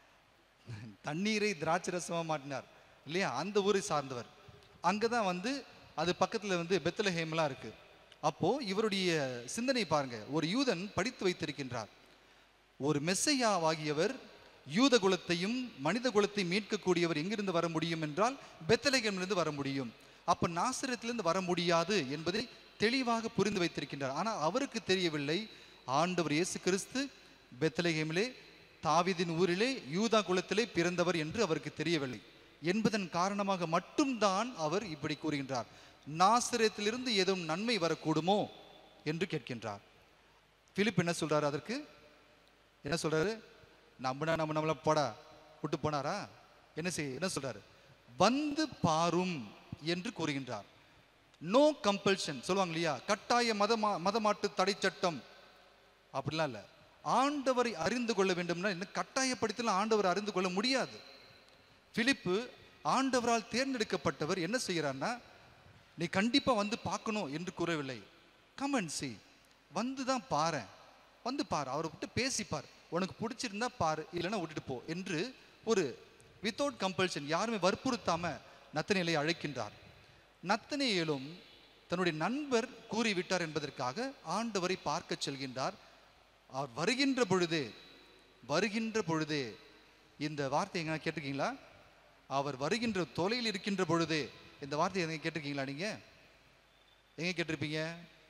தண்ணீரை திராட்சை ரசமாக மாட்டினார் இல்லையா அந்த ஊரை சார்ந்தவர் அங்கே தான் வந்து அது பக்கத்தில் வந்து பெத்தலஹேம்லாம் இருக்கு அப்போ இவருடைய சிந்தனை பாருங்க ஒரு யூதன் படித்து வைத்திருக்கின்றார் ஒரு மெஸ்ஸையாவாகியவர் யூத குலத்தையும் மனித குலத்தை மீட்கக்கூடியவர் எங்கிருந்து வர முடியும் என்றால் பெத்தலகேமிலிருந்து வர முடியும் அப்ப நாசிரத்திலிருந்து வர முடியாது என்பதை தெளிவாக புரிந்து வைத்திருக்கின்றார் ஆனால் அவருக்கு தெரியவில்லை ஆண்டவர் இயேசு கிறிஸ்து பெத்தலகேமிலே தாவீதின் ஊரிலே யூதா குலத்திலே பிறந்தவர் என்று அவருக்கு தெரியவில்லை என்பதன் காரணமாக மட்டும்தான் அவர் இப்படி கூறுகின்றார் நாசிரத்திலிருந்து ஏதும் நன்மை வரக்கூடுமோ என்று கேட்கின்றார் பிலிப் என்ன சொல்றாரு அதற்கு என்ன சொல்றாரு நம்பினா நம்ம நம்மள போடா விட்டு போனாரா என்ன செய்ய என்ன சொல்றாரு வந்து பாரும் என்று கூறுகின்றார் நோ கம்பல்ஷன் சொல்லுவாங்க இல்லையா கட்டாய மதமா மதமாட்டு தடை சட்டம் அப்படிலாம் இல்லை ஆண்டவரை அறிந்து கொள்ள வேண்டும்னா என்ன கட்டாயப்படுத்தலாம் ஆண்டவரை அறிந்து கொள்ள முடியாது பிலிப்பு ஆண்டவரால் தேர்ந்தெடுக்கப்பட்டவர் என்ன செய்கிறார்னா நீ கண்டிப்பா வந்து பார்க்கணும் என்று கூறவில்லை கமன் சி வந்து தான் பாரேன் வந்து பாரு அவரை விட்டு பேசிப்பார் உனக்கு பிடிச்சிருந்தா பாரு இல்லைன்னா விட்டுட்டு போ என்று ஒரு வித்தவுட் கம்பல்ஷன் யாருமே வற்புறுத்தாம நத்தனியலை அழைக்கின்றார் நத்தனியலும் தன்னுடைய நண்பர் கூறிவிட்டார் என்பதற்காக ஆண்டவரை பார்க்க செல்கின்றார் அவர் வருகின்ற பொழுதே வருகின்ற பொழுதே இந்த வார்த்தை எங்க கேட்டிருக்கீங்களா அவர் வருகின்ற தொலையில் இருக்கின்ற பொழுதே இந்த வார்த்தையை எங்க கேட்டிருக்கீங்களா நீங்க எங்க கேட்டிருப்பீங்க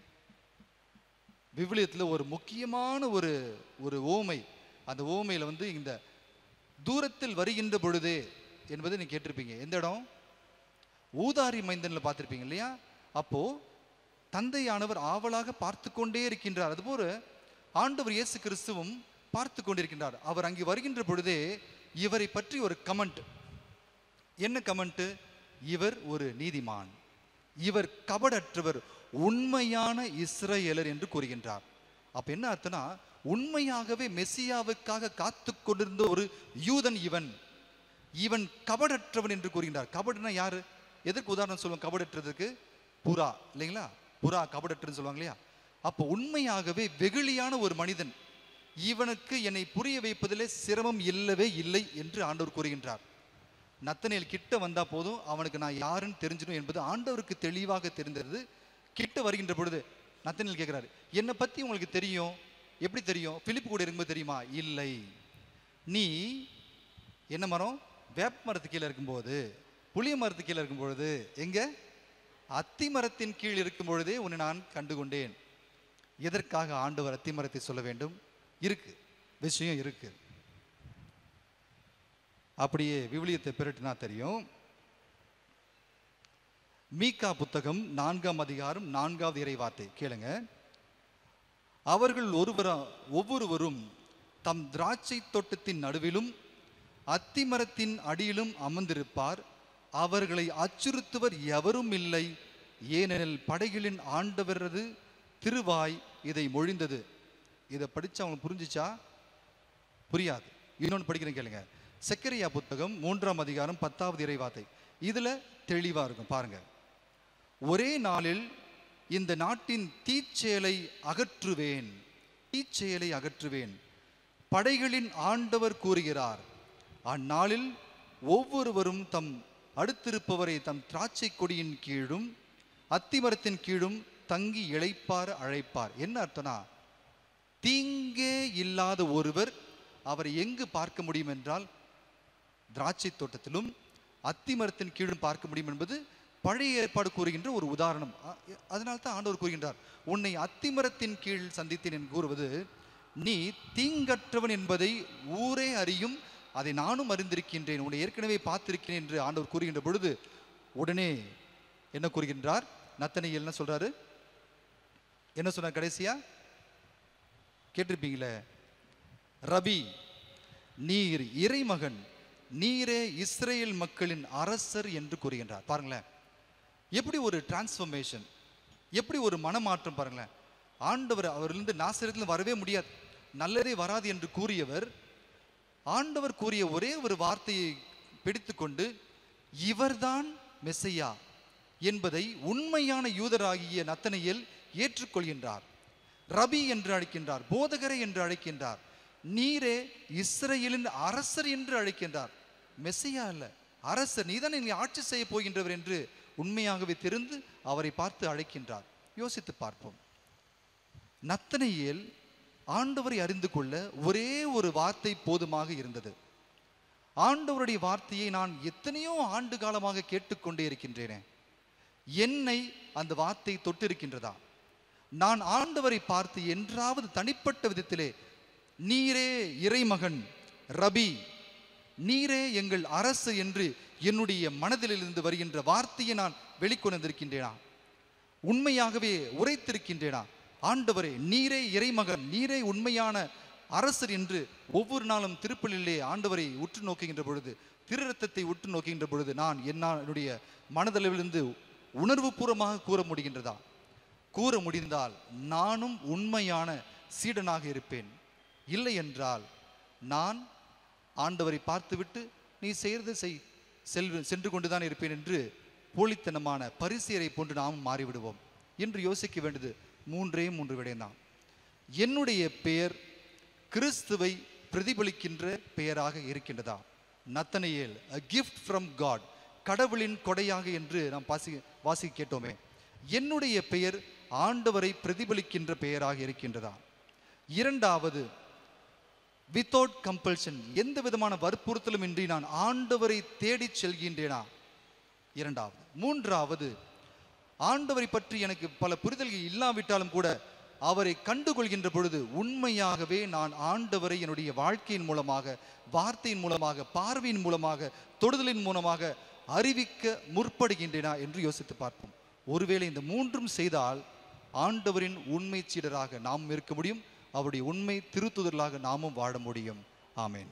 விவிலியத்தில் ஒரு முக்கியமான ஒரு ஒரு ஓமை அந்த ஓமையில் வந்து இந்த தூரத்தில் வருகின்ற பொழுதே என்பதை நீங்க கேட்டிருப்பீங்க எந்த இடம் ஊதாரி மைந்தனில் பார்த்திருப்பீங்க இல்லையா அப்போ தந்தையானவர் ஆவலாக பார்த்து கொண்டே இருக்கின்றார் அதுபோல ஆண்டவர் இயேசு கிறிஸ்துவும் பார்த்து கொண்டிருக்கின்றார் அவர் அங்கே வருகின்ற பொழுதே இவரை பற்றி ஒரு கமெண்ட் என்ன கமெண்ட் இவர் ஒரு நீதிமான் இவர் கபடற்றவர் உண்மையான இஸ்ரவேலர் என்று கூறுகின்றார் அப்ப என்ன அர்த்தம்னா உண்மையாகவே மெஸ்ஸியாவுக்காக காத்து கொண்டிருந்த ஒரு யூதன் இவன் இவன் கபடற்றவன் என்று கூறுகின்றார் கபடுனா யாரு எதற்கு உதாரணம் சொல்லுவோம் கபடற்றதுக்கு புறா இல்லைங்களா புறா கபடற்றுன்னு சொல்லுவாங்க இல்லையா அப்போ உண்மையாகவே வெகுளியான ஒரு மனிதன் இவனுக்கு என்னை புரிய வைப்பதிலே சிரமம் இல்லவே இல்லை என்று ஆண்டவர் கூறுகின்றார் நத்தனேல் கிட்ட வந்தா போதும் அவனுக்கு நான் யாருன்னு தெரிஞ்சிடும் என்பது ஆண்டவருக்கு தெளிவாக தெரிந்தது கிட்ட வருகின்ற பொழுது நத்தனேல் கேட்கிறாரு என்னை பத்தி உங்களுக்கு தெரியும் எப்படி தெரியும் பிலிப்பு கூட இருக்கும்போது தெரியுமா இல்லை நீ என்ன மரம் வேப்ப மரத்து கீழே இருக்கும்போது புளிய மரத்து கீழே இருக்கும் பொழுது எங்க அத்தி மரத்தின் கீழ் இருக்கும் பொழுதே உன்னை நான் கண்டுகொண்டேன் எதற்காக ஆண்டவர் அத்தி மரத்தை சொல்ல வேண்டும் இருக்கு விஷயம் இருக்கு அப்படியே விவிலியத்தை பிரட்டினா தெரியும் மீகா புத்தகம் நான்காம் அதிகாரம் நான்காவது இறை வார்த்தை கேளுங்க அவர்கள் ஒருவர ஒவ்வொருவரும் தம் திராட்சை தோட்டத்தின் நடுவிலும் அத்திமரத்தின் அடியிலும் அமர்ந்திருப்பார் அவர்களை அச்சுறுத்துவர் எவரும் இல்லை ஏனெனில் படைகளின் ஆண்டவரது திருவாய் இதை மொழிந்தது இதை படிச்சு அவங்களுக்கு புரிஞ்சுச்சா புரியாது இன்னொன்று படிக்கிறேன் கேளுங்க செக்கரியா புத்தகம் மூன்றாம் அதிகாரம் பத்தாவது இறைவார்த்தை இதுல தெளிவா இருக்கும் பாருங்க ஒரே நாளில் இந்த நாட்டின் தீச்சேலை அகற்றுவேன் தீச்செயலை அகற்றுவேன் படைகளின் ஆண்டவர் கூறுகிறார் அந்நாளில் ஒவ்வொருவரும் தம் அடுத்திருப்பவரை தம் திராட்சை கொடியின் கீழும் அத்திமரத்தின் கீழும் தங்கி இளைப்பார அழைப்பார் என்ன அர்த்தம்னா தீங்கே இல்லாத ஒருவர் அவரை எங்கு பார்க்க முடியும் என்றால் திராட்சை தோட்டத்திலும் அத்திமரத்தின் கீழும் பார்க்க முடியும் என்பது பழைய ஏற்பாடு கூறுகின்ற ஒரு உதாரணம் அ- அதனால தான் ஆண்டவர் கூறுகின்றார் உன்னை அத்திமரத்தின் கீழ் சந்தித்தேன் என்று கூறுவது நீ தீங்கற்றவன் என்பதை ஊரே அறியும் அதை நானும் அறிந்திருக்கின்றேன் உன்னை ஏற்கனவே பார்த்திருக்கிறேன் என்று ஆண்டவர் கூறுகின்ற பொழுது உடனே என்ன கூறுகின்றார் நத்தனையில் என்ன சொல்றாரு என்ன சொன்னார் கடைசியா கேட்டிருப்பீங்களே ரபி நீர் இறைமகன் நீரே இஸ்ரேல் மக்களின் அரசர் என்று கூறுகின்றார் பாருங்களேன் எப்படி ஒரு டிரான்ஸ்ஃபர்மேஷன் எப்படி ஒரு மனமாற்றம் பாருங்களேன் ஆண்டவர் அவரிலிருந்து நாசரத்தில் வரவே முடியாது நல்லதே வராது என்று கூறியவர் ஆண்டவர் கூறிய ஒரே ஒரு வார்த்தையை பிடித்துக்கொண்டு இவர்தான் மெஸ்ஸையா என்பதை உண்மையான யூதராகிய நத்தனையில் ஏற்றுக்கொள்கின்றார் ரபி என்று அழைக்கின்றார் போதகரை என்று அழைக்கின்றார் நீரே இஸ்ரேலின் அரசர் என்று அழைக்கின்றார் மெஸ்ஸையா அல்ல அரசர் நீதான் என்னை ஆட்சி செய்ய போகின்றவர் என்று உண்மையாகவே தெரிந்து அவரை பார்த்து அழைக்கின்றார் யோசித்து பார்ப்போம் நத்தனையேல் ஆண்டவரை அறிந்து கொள்ள ஒரே ஒரு வார்த்தை போதுமாக இருந்தது ஆண்டவருடைய வார்த்தையை நான் எத்தனையோ ஆண்டு காலமாக கேட்டுக்கொண்டே இருக்கின்றேனே என்னை அந்த வார்த்தை தொட்டிருக்கின்றதா நான் ஆண்டவரை பார்த்து என்றாவது தனிப்பட்ட விதத்திலே நீரே இறைமகன் ரபி நீரே எங்கள் அரசு என்று என்னுடைய மனதிலிருந்து வருகின்ற வார்த்தையை நான் வெளிக்கொண்டிருக்கின்றேனா உண்மையாகவே உரைத்திருக்கின்றேனா ஆண்டவரே நீரே இறைமகன் நீரே உண்மையான அரசர் என்று ஒவ்வொரு நாளும் திருப்பலிலே ஆண்டவரை உற்று நோக்குகின்ற பொழுது திரு ரத்தத்தை உற்று நோக்குகின்ற பொழுது நான் என்னால் என்னுடைய மனதளவிலிருந்து உணர்வுபூர்வமாக கூற முடிகின்றதா கூற முடிந்தால் நானும் உண்மையான சீடனாக இருப்பேன் இல்லை என்றால் நான் ஆண்டவரை பார்த்துவிட்டு நீ செய்கிறது செய் செல்வ சென்று கொண்டுதான் இருப்பேன் என்று போலித்தனமான பரிசியரை போன்று நாம் மாறிவிடுவோம் என்று யோசிக்க வேண்டியது மூன்றே மூன்று விடயம்தான் என்னுடைய பெயர் கிறிஸ்துவை பிரதிபலிக்கின்ற பெயராக இருக்கின்றதா நத்தனையேல் a gift from God கடவுளின் கொடையாக என்று நாம் வாசி வாசி கேட்டோமே என்னுடைய பெயர் ஆண்டவரை பிரதிபலிக்கின்ற பெயராக இருக்கின்றதா இரண்டாவது வித்தவுட் கம்பல்ஷன் எந்த விதமான வற்புறுத்தலும் இன்றி நான் ஆண்டவரை தேடிச் செல்கின்றேனா இரண்டாவது மூன்றாவது ஆண்டவரை பற்றி எனக்கு பல புரிதல்கள் இல்லாவிட்டாலும் கூட அவரை கண்டுகொள்கின்ற பொழுது உண்மையாகவே நான் ஆண்டவரை என்னுடைய வாழ்க்கையின் மூலமாக வார்த்தையின் மூலமாக பார்வையின் மூலமாக தொடுதலின் மூலமாக அறிவிக்க முற்படுகின்றேனா என்று யோசித்து பார்ப்போம் ஒருவேளை இந்த மூன்றும் செய்தால் ஆண்டவரின் உண்மை சீடராக நாம் இருக்க முடியும் அவருடைய உண்மை திருத்துதலாக நாமும் வாழ முடியும் ஆமென்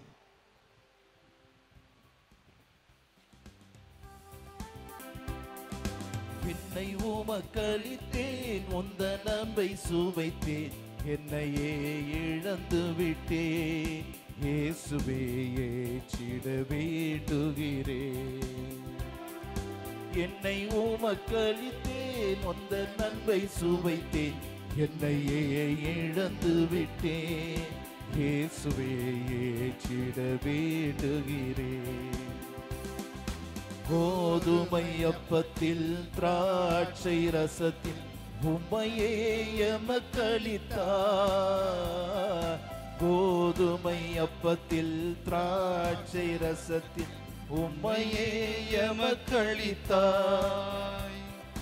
என்னை உமக்களித்தேன் உந்த நம்பை சுவைத்தேன் என்னையே இழந்து விட்டேன் இயேசுவே ஏற்றிட வேண்டுகிறேன் என்னை உமக்களித்தேன் உந்த நன்மை சுவைத்தேன் என்னையே இழந்து விட்டேன் இயேசுவே ஏற்றிட வேண்டுகிறேன் கோதுமை அப்பத்தில் திராட்சை ரசத்தில் உம்மையே எமக்களித்தார் கோதுமை அப்பத்தில் திராட்சை ரசத்தில் உம்மையே எமக்களித்தாய்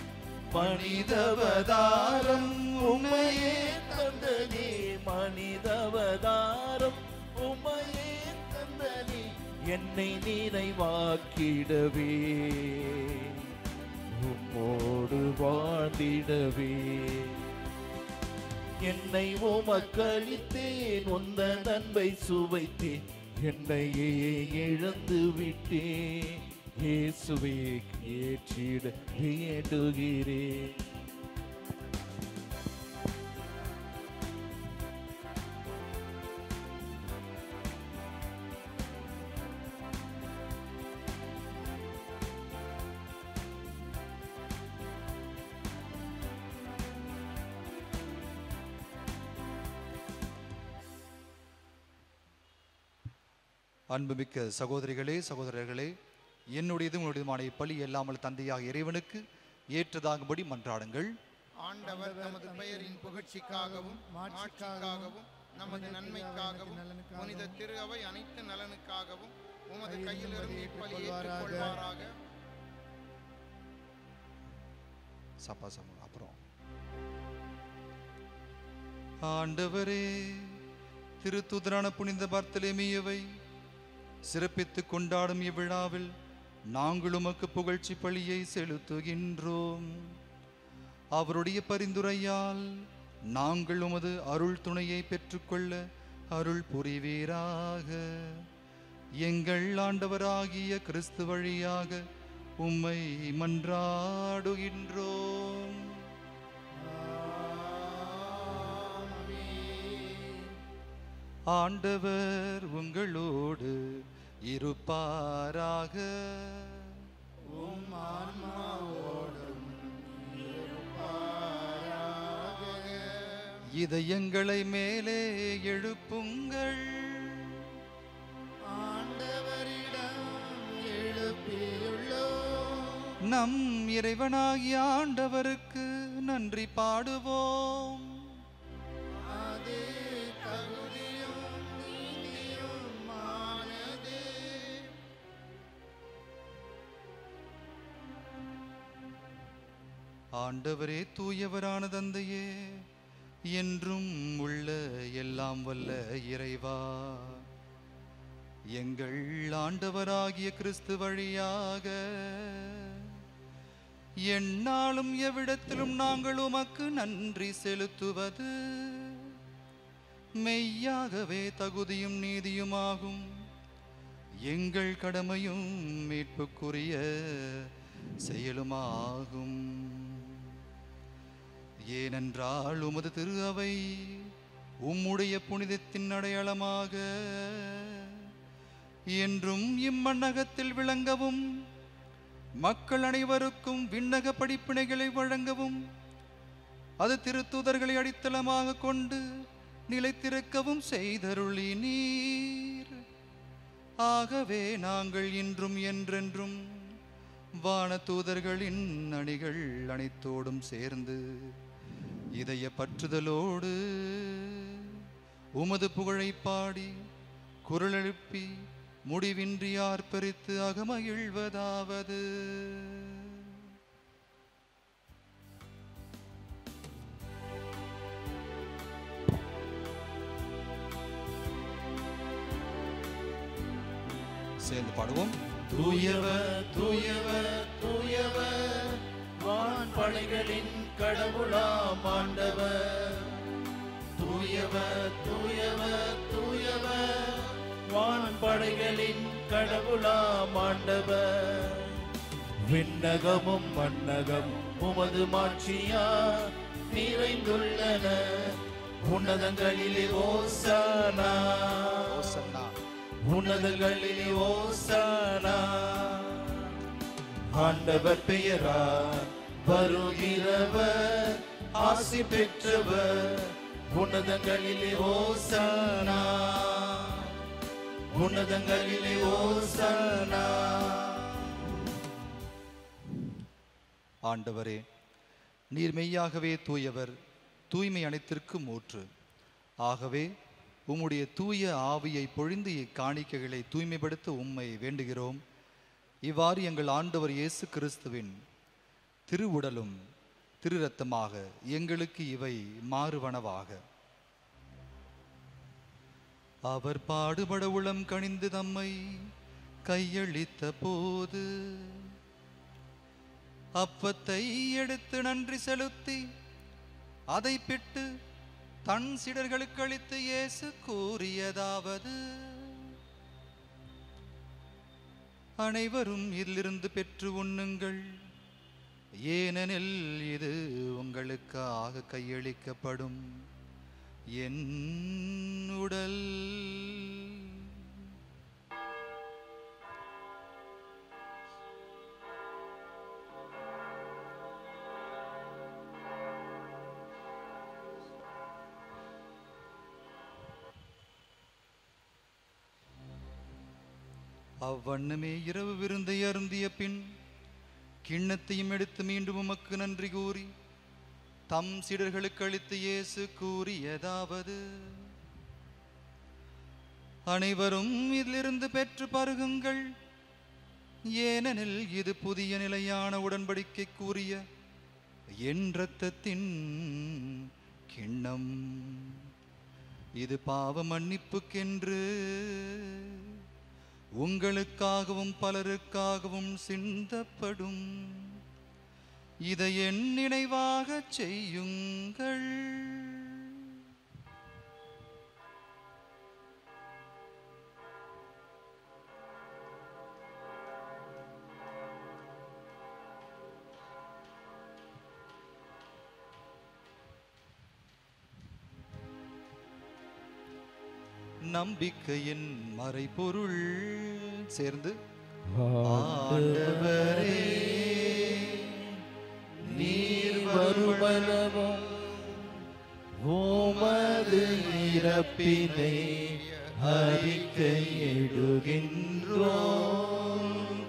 மனிதவதாரம் உம்மையே தந்தனே மனிதவதாரம் உம்மையே தந்தனே என்னை நினைவாக்கிடவே உம்மோடு வாழ்ந்திடவே என்னை உமக்களித்தேன் உந்த நன்மை சுவைத்தேன் என்னையே இழந்து விட்டேன் இயேசுவே ஏற்றிட வேண்டுகிறேன் அன்புமிக்க சகோதரிகளே சகோதரர்களே என்னுடையதும் உங்களுடையதுமான பலி இல்லாமல் தந்தையாக இறைவனுக்கு ஏற்றதாகும்படி மன்றாடுங்கள் ஆண்டவர் நமது பெயரின் புகழ்ச்சிக்காகவும் மாட்சிக்காகவும் நமது நன்மைக்காகவும் புனித திரு அவை அனைத்து நலனுக்காகவும் உமது கையிலிருந்து இப்பலி ஏற்றுக்கொள்வாராக சப்பா சம அப்புறம் ஆண்டவரே திருத்துதரான புனித பர்த்தலேமியவை சிறப்பித்து கொண்டாடும் இவ்விழாவில் நாங்கள் உமக்கு புகழ்ச்சி பழியை செலுத்துகின்றோம் அவருடைய பரிந்துரையால் நாங்கள் உமது அருள் துணையை பெற்றுக்கொள்ள அருள் புரிவீராக எங்கள் ஆண்டவராகிய கிறிஸ்து வழியாக உம்மை மன்றாடுகின்றோம் ஆண்டவர் உங்களோடு இருப்பாராக இதயங்களை மேலே எழுப்புங்கள் நம் இறைவனாகிய ஆண்டவருக்கு நன்றி பாடுவோம் ஆண்டவரே தூயவரான தந்தையே என்றும் உள்ள எல்லாம் வல்ல இறைவா எங்கள் ஆண்டவராகிய கிறிஸ்து வழியாக எந்நாளும் எவ்விடத்திலும் நாங்கள் உமக்கு நன்றி செலுத்துவது மெய்யாகவே தகுதியும் நீதியுமாகும் எங்கள் கடமையும் மீட்புக்குரிய செயலுமாகும் ஏனென்றால் உமது திரு அவை உம்முடைய புனிதத்தின் அடையாளமாக என்றும் இம்மண்ணகத்தில் விளங்கவும் மக்கள் அனைவருக்கும் விண்ணக படிப்பினைகளை வழங்கவும் அது திருத்தூதர்களை அடித்தளமாக கொண்டு நிலைத்திருக்கவும் செய்தருளி நீர் ஆகவே நாங்கள் இன்றும் என்றென்றும் வானதூதர்களின் அணிகள் அனைத்தோடும் சேர்ந்து இதய பற்றுதலோடு உமது புகழை பாடி குரல் எழுப்பி முடிவின்றி ஆர்ப்பரித்து அகமகிழ்வதாவது சேர்ந்து பாடுவோம் தூயவர் தூயவர் தூயவர் வான் படைகளின் கடவுளாம் ஆண்டவர் தூயவர் தூயவர் தூயவர் வான் படைகளின் கடவுளாம் ஆண்டவர் விண்ணகமும் மண்ணகமும் உமது மாட்சியா நிறைந்துள்ளன உன்னதங்களிலே ஓசானா ஓசன்னா உன்னதங்களிலே ஓசானா ஆண்டவர் பெயரா வருகிறவர் ஆசி பெற்றவர் உன்னதங்களிலே ஓசானா உன்னதங்களிலே ஓசானா ஆண்டவரே நீர் மெய்யாகவே தூயவர் தூய்மை அனைத்திற்கும் ஊற்று ஆகவே உம்முடைய தூய ஆவியை பொழிந்து இக்காணிக்கைகளை தூய்மைப்படுத்த உம்மை வேண்டுகிறோம் இவ்வாறு எங்கள் ஆண்டவர் இயேசு கிறிஸ்துவின் திருவுடலும் திரு ரத்தமாக எங்களுக்கு இவை மாறுவனவாக அவர் பாடுபட உளம் கனிந்து தம்மை கையளித்த போது அப்பத்தை எடுத்து நன்றி செலுத்தி அதை பிட்டு தன் சிடர்களுக்கு அளித்து இயேசு கூறியதாவது அனைவரும் இதிலிருந்து பெற்று உண்ணுங்கள் ஏனெனில் இது உங்களுக்காக கையளிக்கப்படும் என் உடல் அவ்வண்ணமே இரவு விருந்தை அருந்திய பின் கிண்ணத்தையும் எடுத்து மீண்டும் உமக்கு நன்றி கூறி தம் சீடர்களுக்கு அளித்து இயேசு கூறியதாவது அனைவரும் இதிலிருந்து பெற்று பருகுங்கள் ஏனெனில் இது புதிய நிலையான உடன்படிக்கை கூறிய என் இரத்தத்தின் கிண்ணம் இது பாவ மன்னிப்புக்கென்று உங்களுக்காகவும் பலருக்காகவும் சிந்தப்படும் இதை என் நினைவாகச் செய்யுங்கள் நம்பிக்கையின் மறைபொருள் சேர்ந்து ஆண்டவரே நீர் வருமளவும் உமது இறப்பினை அறிக்கையிடுகின்றோம்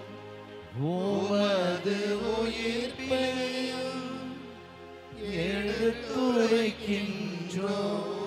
உமது உயிர்ப்பையும் எடுத்துரைக்கின்றோம்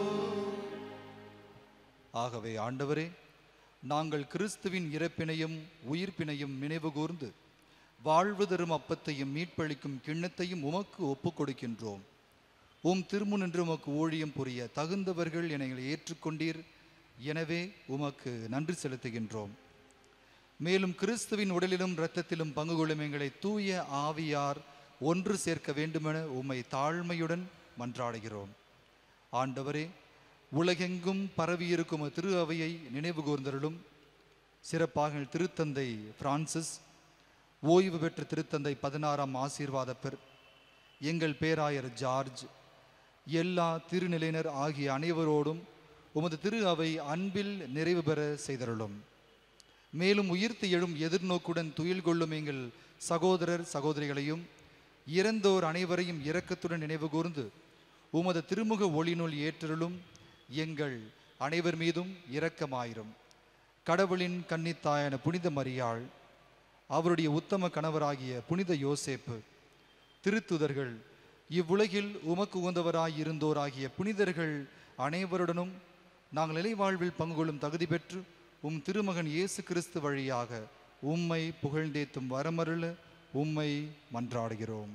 ஆகவே ஆண்டவரே நாங்கள் கிறிஸ்துவின் இறப்பினையும் உயிர்ப்பினையும் நினைவு கூர்ந்து வாழ்வு தரும் அப்பத்தையும் மீட்பளிக்கும் கிண்ணத்தையும் உமக்கு ஒப்புக் கொடுக்கின்றோம் உம் திருமுனின்று உமக்கு ஊழியம் புரிய தகுந்தவர்கள் என எங்களை ஏற்றுக்கொண்டீர் எனவே உமக்கு நன்றி செலுத்துகின்றோம் மேலும் கிறிஸ்துவின் உடலிலும் இரத்தத்திலும் பங்கு கொள்ளும் எங்களை தூய ஆவியார் ஒன்று சேர்க்க வேண்டுமென உம்மை தாழ்மையுடன் மன்றாடுகிறோம் ஆண்டவரே உலகெங்கும் பரவியிருக்கும் திரு அவையை நினைவு கூர்ந்தருளும் சிறப்பாக திருத்தந்தை பிரான்சிஸ் ஓய்வு பெற்ற திருத்தந்தை பதினாறாம் ஆசீர்வாதப்பர் எங்கள் பேராயர் ஜார்ஜ் எல்லா திருநிலையினர் ஆகிய அனைவரோடும் உமது திரு அவை அன்பில் நிறைவு பெற செய்தருளும் மேலும் உயிர்த்து எழும் எதிர்நோக்குடன் துயில் கொள்ளும் எங்கள் சகோதரர் சகோதரிகளையும் இறந்தோர் அனைவரையும் இரக்கத்துடன் நினைவு கூர்ந்து உமது திருமுக ஒளிநூல் ஏற்றருளும் எங்கள் அனைவர் மீதும் இரக்கமாயிரும் கடவுளின் கன்னித்தாயான புனித மரியாள் அவருடைய உத்தம கணவராகிய புனித யோசேப்பு திருத்துதர்கள் இவ்வுலகில் உமக்கு உகந்தவராய் இருந்தோராகிய புனிதர்கள் அனைவருடனும் நாங்கள் நிலைவாழ்வில் பங்கு கொள்ளும் தகுதி பெற்று உம் திருமகன் இயேசு கிறிஸ்து வழியாக உம்மை புகழ்ந்தேத்தும் வரமருள உம்மை மன்றாடுகிறோம்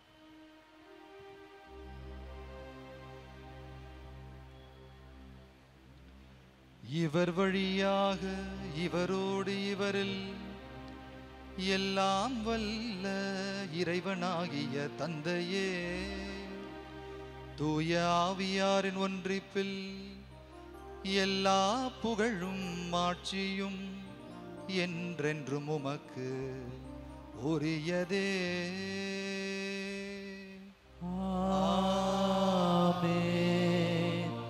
இவர் வழியாக இவரோடு இவரில் எல்லாம் வல்ல இறைவனாகிய தந்தையே தூய ஆவியாரின் ஒன்றிப்பில் எல்லா புகழும் மாட்சியும் என்றென்றும் உமக்கு உரியதே ஆமென்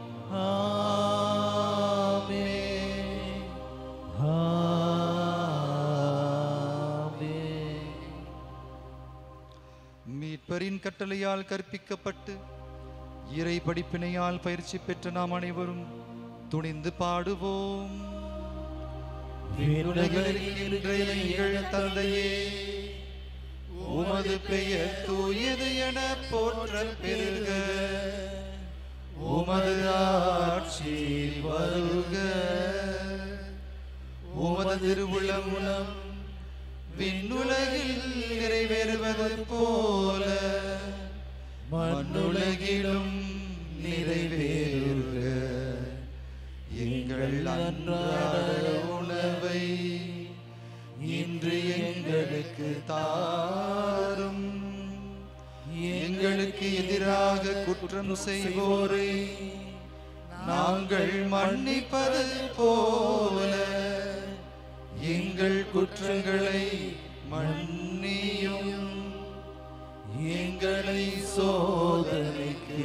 ஆமென் ஆமென் மீட்பரின் கட்டளையால் கற்பிக்கப்பட்டு இறை படிப்பினையால் பயிற்சி பெற்ற நாம் அனைவரும் துணிந்து பாடுவோம் விண்ணுலகில் இருக்கின்ற எங்கள் தந்தையே உமது பெயர் தூயது என போற்ற பெருக உமது ஆட்சி வருக உமது திருவுளம் விண்ணுலகில் நிறைவேறுவது போல மண்ணுலகிலும் நிறைவேறுக எங்கள் அன்றாட உணவை இன்று எங்களுக்கு தாரும் எங்களுக்கு எதிராக குற்றம் செய்வோரை நாங்கள் மன்னிப்பது போல எங்கள் குற்றங்களை மன்னியும் எங்களை சோதனைக்கு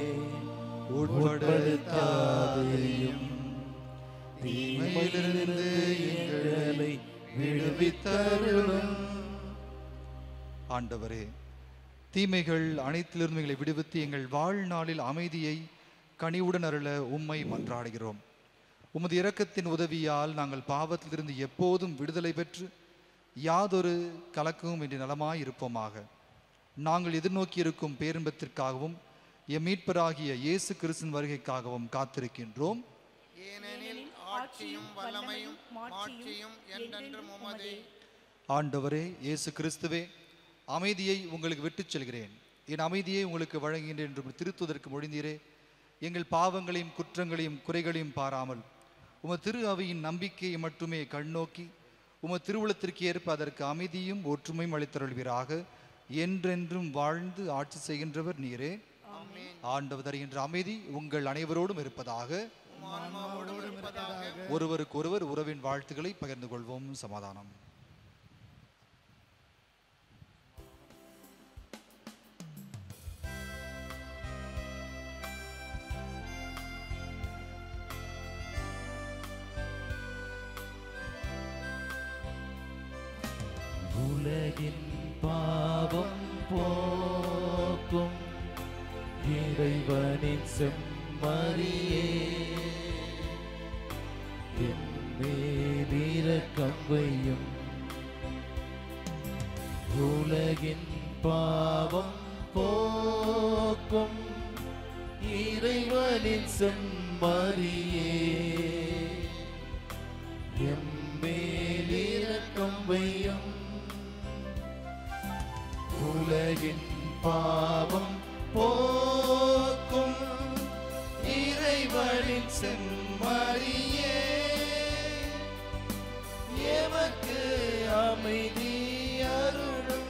உட்படுத்தாதையும் தீமையிலிருந்து எங்களை விடுவித்தருளும் ஆண்டவரே தீமைகள் அனைத்திலிருந்து எங்களை விடுவித்து எங்கள் வாழ்நாளில் அமைதியை கனிவுடன் அருள உம்மை மன்றாடுகிறோம் உமது இரக்கத்தின் உதவியால் நாங்கள் பாவத்திலிருந்து எப்போதும் விடுதலை பெற்று யாதொரு கலக்கமும் இன்றி நலமாய் இருப்போமாக நாங்கள் எதிர்நோக்கி இருக்கும் பேரின்பத்திற்காகவும் எம் மீட்பராகிய இயேசு கிறிஸ்தின் வருகைக்காகவும் காத்திருக்கின்றோம் ஏனெனில் ஆட்சியும் வல்லமையும் மாட்சியும் என்றென்றும் உமதே ஆண்டவரே இயேசு கிறிஸ்துவே அமைதியை உங்களுக்கு விட்டுச் செல்கிறேன் என் அமைதியை உங்களுக்கு வழங்குகின்றேன் என்று திருத்துவதற்கு மொழிந்தீரே எங்கள் பாவங்களையும் குற்றங்களையும் குறைகளையும் பாராமல் உமது திரு அவையின் நம்பிக்கையை மட்டுமே கண்ணோக்கி உமது திருவுளத்திற்கு ஏற்ப அதற்கு அமைதியும் ஒற்றுமையும் அளித்தருள்வீராக என்றென்றும் வாழ்ந்து ஆட்சி செய்கின்றவர் நீரே ஆண்டவர் தருகின்ற அமைதி உங்கள் அனைவரோடும் இருப்பதாக ஒருவருக்கொருவர் உறவின் வாழ்த்துக்களை பகிர்ந்து கொள்வோம் சமாதானம் உலகின் பாவம் போக்கும் இறைவனின் செம்மறியே என் மேலிரக்கம் வையும் உலகின் பாவம் போக்கும் இறைவனின் செம்மறியே எம் மேலிரக்கம் வையும் உலகின் பாவம் போக்கும் இறைவனின் செம்மறியே எமக்கு அமைதி அருளும்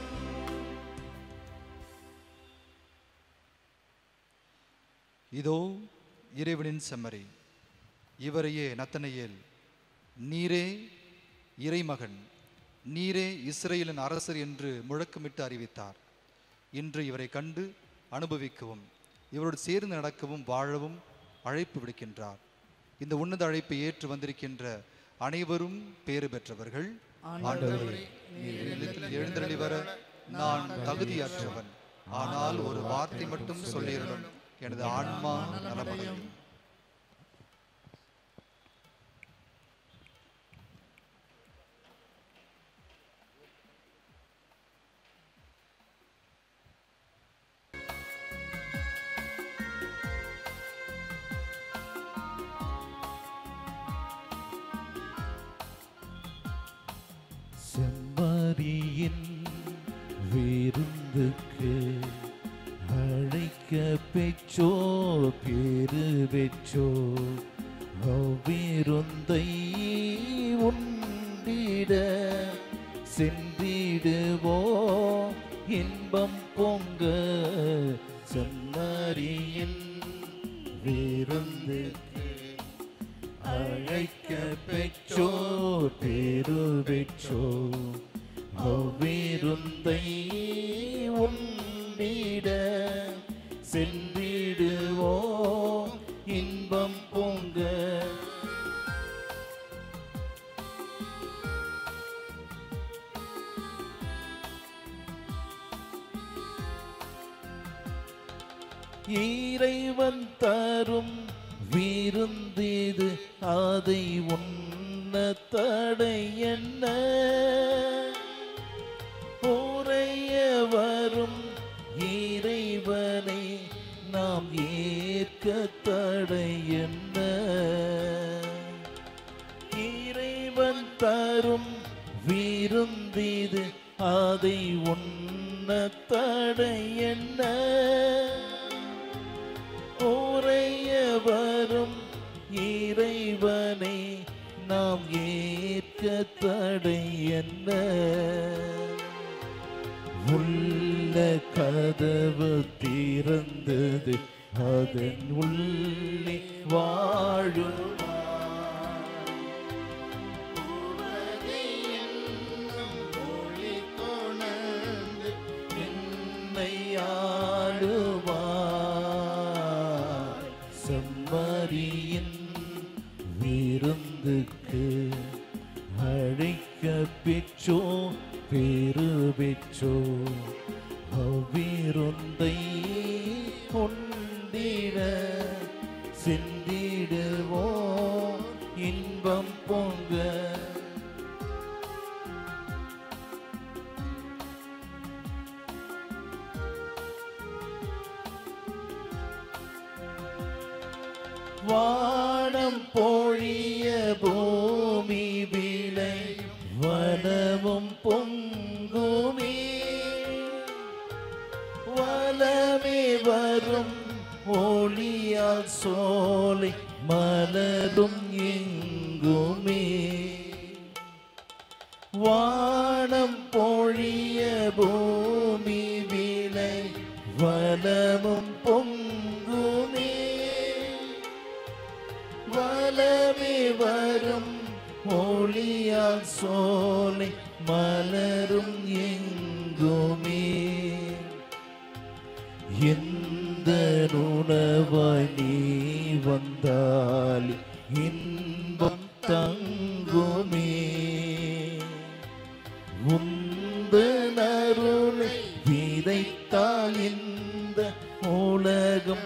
இதோ இறைவனின் செம்மறி இவரையே நத்தனையேல் நீரே இறைமகன் நீரே இஸ்ரேலின் அரசர் என்று முழக்கமிட்டு அறிவித்தார் இன்று இவரை கண்டு அனுபவிக்கவும் இவரோடு சேர்ந்து நடக்கவும் வாழவும் அழைப்பு விடுக்கின்றார் இந்த உன்னத அழைப்பை ஏற்று வந்திருக்கின்ற அனைவரும் பேறு பெற்றவர்கள் ஆண்டவரே நீர் இல்லத்தில் எழுந்தருளி வர நான் தகுதியற்றவன் ஆனால் ஒரு வார்த்தை மட்டும் சொல்லியிருந்தும் எனது ஆன்மா நலமடையும் செம்மறியின் விருந்துக்கு அழைக்க பெற்றோ பேரு பெற்றோ அவ்விருந்தை உண்டிட சென்றிடுவோ இன்பம் பொங்க செம்மறியின் விருந்துக்கு அழைக்க பெற்றோர் பேரு பெற்றோர் அவ்விருந்தை உண்டிட சென்றிடுவோ இன்பம் பொங்க இறைவன் தரும் விருந்திது அதை உண்ண தடை என்ன உரைய வரும் இறைவனை நாம் ஏற்க தடை என்ன இறைவன் தரும் விருந்திது அதை உண்ண தடை என்ன உரைய வரும் இறைவனை நாம் ஏற்க தடை என்ன உள்ள கதவு திறந்தது அதன் உள்ளே வாழும் என்னை ஆளுவாய் செம்மறியின் விருந்துக்கு அழைக்க பெற்றோ பேரு பெற்றோ அவ்விருந்தை கொண்டிட சென்றிடுவோம் இன்பம் பொங்க வானம் பொழிய பூமி விளை வனமும் பொங்குமே வலமே வரும் ஒளியால் சோலை மலரும் எங்குமே வானம் பொழிய பூமி விளை வனமும் பொங்குமே வலமே வரும் ஒளியால் சோலை மலரும் எங்குமே எந்த உணவாய் நீ வந்தால் இன்பம் தங்குமே உந்து நருளை விதைத்தால் இந்த உலகம்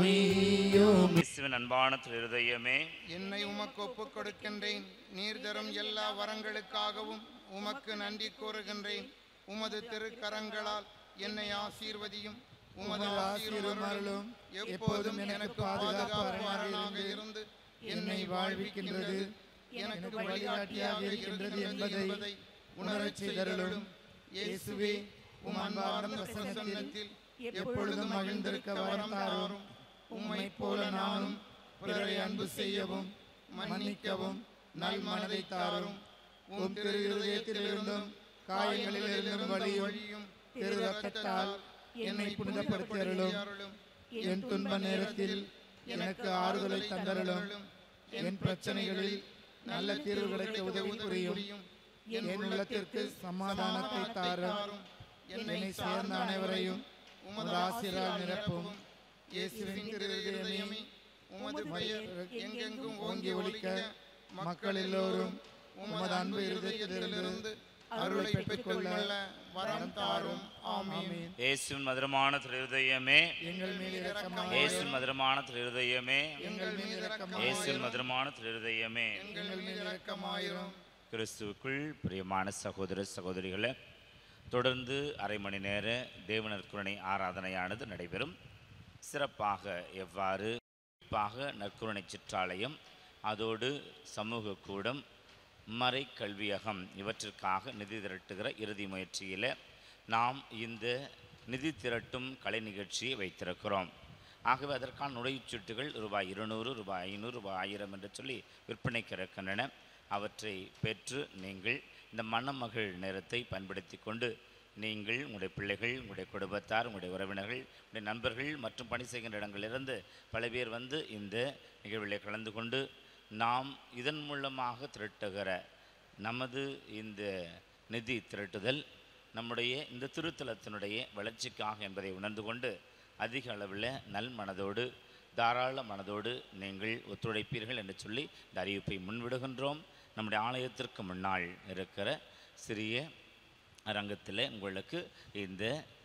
பொய்யுமே இயேசுவின் அன்பான இருதயமே என்னை உமக்கு ஒப்புக் கொடுக்கின்றேன் நீர் தரும் எல்லா வரங்களுக்காகவும் உமக்கு நன்றி கூறுகின்றேன் உமது திருக்கரங்களால் என்னை ஆசீர்வதியும் உமது ஆசீர்வாதம் எப்போதும் எனக்கு பாதுகாப்பாளராக இருந்து என்னை வாழ்விக்கின்றது எனக்கு வழிகாட்டியாக இருக்கின்றது என்பதை உணரச் செய்தருளும் இயேசுவே உம் அன்பார்ந்த பிரசன்னத்தில் எப்பொழுதும் மகிழ்ந்திருக்க வரம் தாரும் உம்மை போல நானும் பிறரை அன்பு செய்யவும் மன்னிக்கவும் நல் மனதை தாரும் உம் திரு இருதயத்திலிருந்தும் காயங்களிலிருந்தும் வழியும் திரு ரத்தத்தால் என்னை புனிதப்படுத்தி அருளும் என் துன்ப நேரத்தில் எனக்கு ஆறுதலை தந்தருளும் என் பிரச்சனைகளில் நல்ல தீர்வு கிடைக்க உதவி புரியும் என் உள்ளத்திற்கு சமாதானத்தை தாரும் என்னை சேர்ந்த அனைவரையும் உமது ஆசிரால் நிரப்பும் இயேசுவின் திரு இருதயமே உமது பெயர் எங்கெங்கும் ஓங்கி ஒலிக்க மக்கள் எல்லோரும் உமது அன்பு இருதயத்திலிருந்து அருளை பெற்றுக்கொள்ள வரம் தாரும் ஆமென் இயேசுவின் மதுரமான இருதயமே எங்கள் மேல் இரக்கமாயிரும் இயேசுவின் மதுரமான இருதயமே எங்கள் மேல் இரக்கமாயிரும் இயேசுவின் மதுரமான இருதயமே எங்கள் மேல் இரக்கமாயிரும் கிறிஸ்துவுக்குள் பிரியமான சகோதர சகோதரிகளே தொடர்ந்து அரை மணி நேர தேவனர் குரணை ஆராதனையானது நடைபெறும் சிறப்பாக எவ்வாறு குறிப்பாக நற்குரணை சிற்றாலயம் அதோடு சமூக கூடம் மறை கல்வியகம் இவற்றிற்காக நிதி திரட்டுகிற இறுதி முயற்சியில் நாம் இந்த நிதி திரட்டும் கலை நிகழ்ச்சியை வைத்திருக்கிறோம் ஆகவே அதற்கான நுழைவுச்சீட்டுகள் ரூபாய் இருநூறு ரூபாய் ஐநூறு ரூபாய் ஆயிரம் என்று சொல்லி விற்பனைக்கு இருக்கின்றன அவற்றை பெற்று நீங்கள் இந்த மணமகள் நேரத்தை பயன்படுத்தி கொண்டு நீங்கள் உங்களுடைய பிள்ளைகள் உங்களுடைய குடும்பத்தார் உங்களுடைய உறவினர்கள் உங்களுடைய நண்பர்கள் மற்றும் பணி செய்கின்ற இடங்களிலிருந்து பல பேர் வந்து இந்த நிகழ்வில் கலந்து கொண்டு நாம் இதன் மூலமாக திரட்டுகிற நமது இந்த நிதி திரட்டுதல் நம்முடைய இந்த திருத்தலத்தினுடைய வளர்ச்சிக்காக என்பதை உணர்ந்து கொண்டு அதிக அளவில் நல் மனதோடு தாராள மனதோடு நீங்கள் ஒத்துழைப்பீர்கள் என்று சொல்லி இந்த அறிவிப்பை முன்விடுகின்றோம் நம்முடைய ஆலயத்திற்கு முன்னால் இருக்கிற சிறிய அரங்கத்தில் உங்களுக்கு இந்த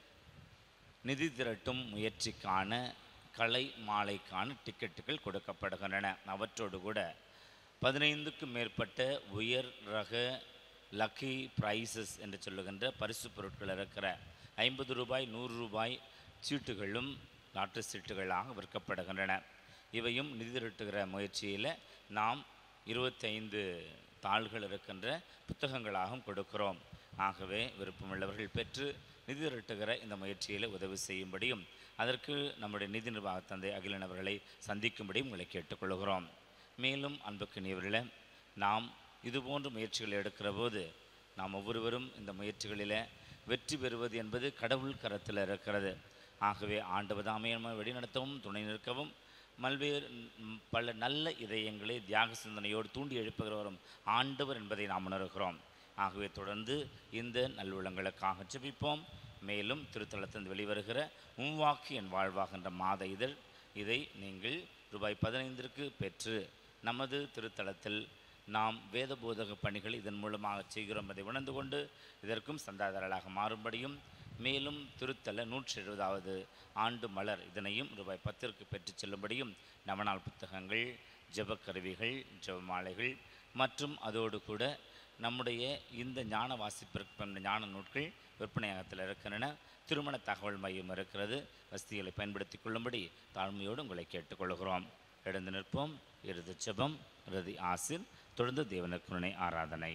நிதி திரட்டும் முயற்சிக்கான கலை மாலைக்கான டிக்கெட்டுகள் கொடுக்கப்படுகின்றன அவற்றோடு கூட பதினைந்துக்கும் மேற்பட்ட உயர் ரக லக்கி ப்ரைஸஸ் என்று சொல்லுகின்ற பரிசு பொருட்கள் இருக்கிற ஐம்பது ரூபாய் நூறு ரூபாய் சீட்டுகளும் லாட்டரி சீட்டுகளாக விற்கப்படுகின்றன இவையும் நிதி திரட்டுகிற முயற்சியில் நாம் இருபத்தைந்து தாள்கள் இருக்கின்ற புத்தகங்களாகவும் கொடுக்கிறோம் ஆகவே விருப்பமுள்ளவர்கள் பெற்று நிதி திரட்டுகிற இந்த முயற்சியில் உதவி செய்யும்படியும் அதற்கு நம்முடைய நிதி நிர்வாக தந்தை அகிலன் அவர்களை சந்திக்கும்படியும் உங்களை கேட்டுக்கொள்கிறோம் மேலும் அன்புக்குரியவர்களே நாம் இதுபோன்ற முயற்சிகளை எடுக்கிற போது நாம் ஒவ்வொருவரும் இந்த முயற்சிகளில் வெற்றி பெறுவது என்பது கடவுள் கரத்தில் இருக்கிறது ஆகவே ஆண்டவர் தாமே நம்மை வழிநடத்தவும் துணை நிற்கவும் பல்வேறு ம், பல நல்ல இதயங்களை தியாக சிந்தனையோடு தூண்டி எழுப்புகிறவரும் ஆண்டவர் என்பதை நாம் உணர்கிறோம் ஆகவே தொடர்ந்து இந்த நல்வுளங்களுக்காக ஜெபிப்போம் மேலும் திருத்தலத்திலிருந்து வெளிவருகிற உம்வாக்கு என் வாழ்வாகின்ற மாத இதழ் இதை நீங்கள் ரூபாய் பதினைந்திற்கு பெற்று நமது திருத்தலத்தில் நாம் வேத போதக பணிகள் இதன் மூலமாக செய்கிறோம் என்பதை உணர்ந்து கொண்டு இதற்கும் சந்தாதாரர்களாக மாறும்படியும் மேலும் திருத்தல நூற்றி எழுபதாவது ஆண்டு மலர் இதனையும் ரூபாய் பத்திற்கு பெற்றுச் செல்லும்படியும் நவநாள் புத்தகங்கள் ஜெபக்கருவிகள் ஜெபமாலைகள் மற்றும் அதோடு கூட நம்முடைய இந்த ஞான வாசிப்பிற்கு இந்த ஞான நூட்கள் விற்பனையகத்தில் இருக்கின்றன திருமண தகவல் மையம் இருக்கிறது வசதிகளை பயன்படுத்திக் கொள்ளும்படி தாழ்மையோடு உங்களை கேட்டுக்கொள்கிறோம் எழுந்து நிற்போம் இறுதி ஜெபம் இறுதி ஆசிர் தொடர்ந்து தேவனுக்குருணை ஆராதனை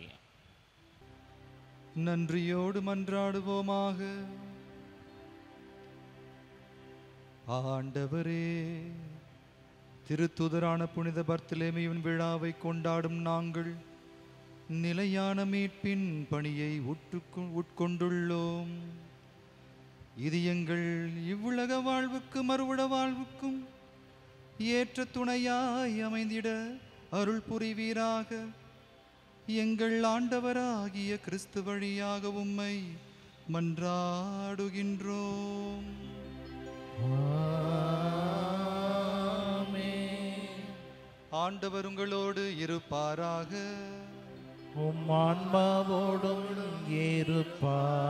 நன்றியோடு மன்றாடுவோமாக ஆண்டவரே திருத்துதரான புனித பர்த்தலேமியின் விழாவை கொண்டாடும் நாங்கள் நிலையான மீட்பின் பணியை உற்றுக்கொ உட்கொண்டுள்ளோம் இது எங்கள் இவ்வுலக வாழ்வுக்கு மறுவிட வாழ்வுக்கும் ஏற்ற துணையாய் அமைந்திட அருள் புரிவீராக எங்கள் ஆண்டவராகிய கிறிஸ்து வழியாக உம்மை மன்றாடுகின்றோம் ஆண்டவர் உங்களோடு இருப்பாராக உம் ஆன்மாவோடும் இருப்பாராக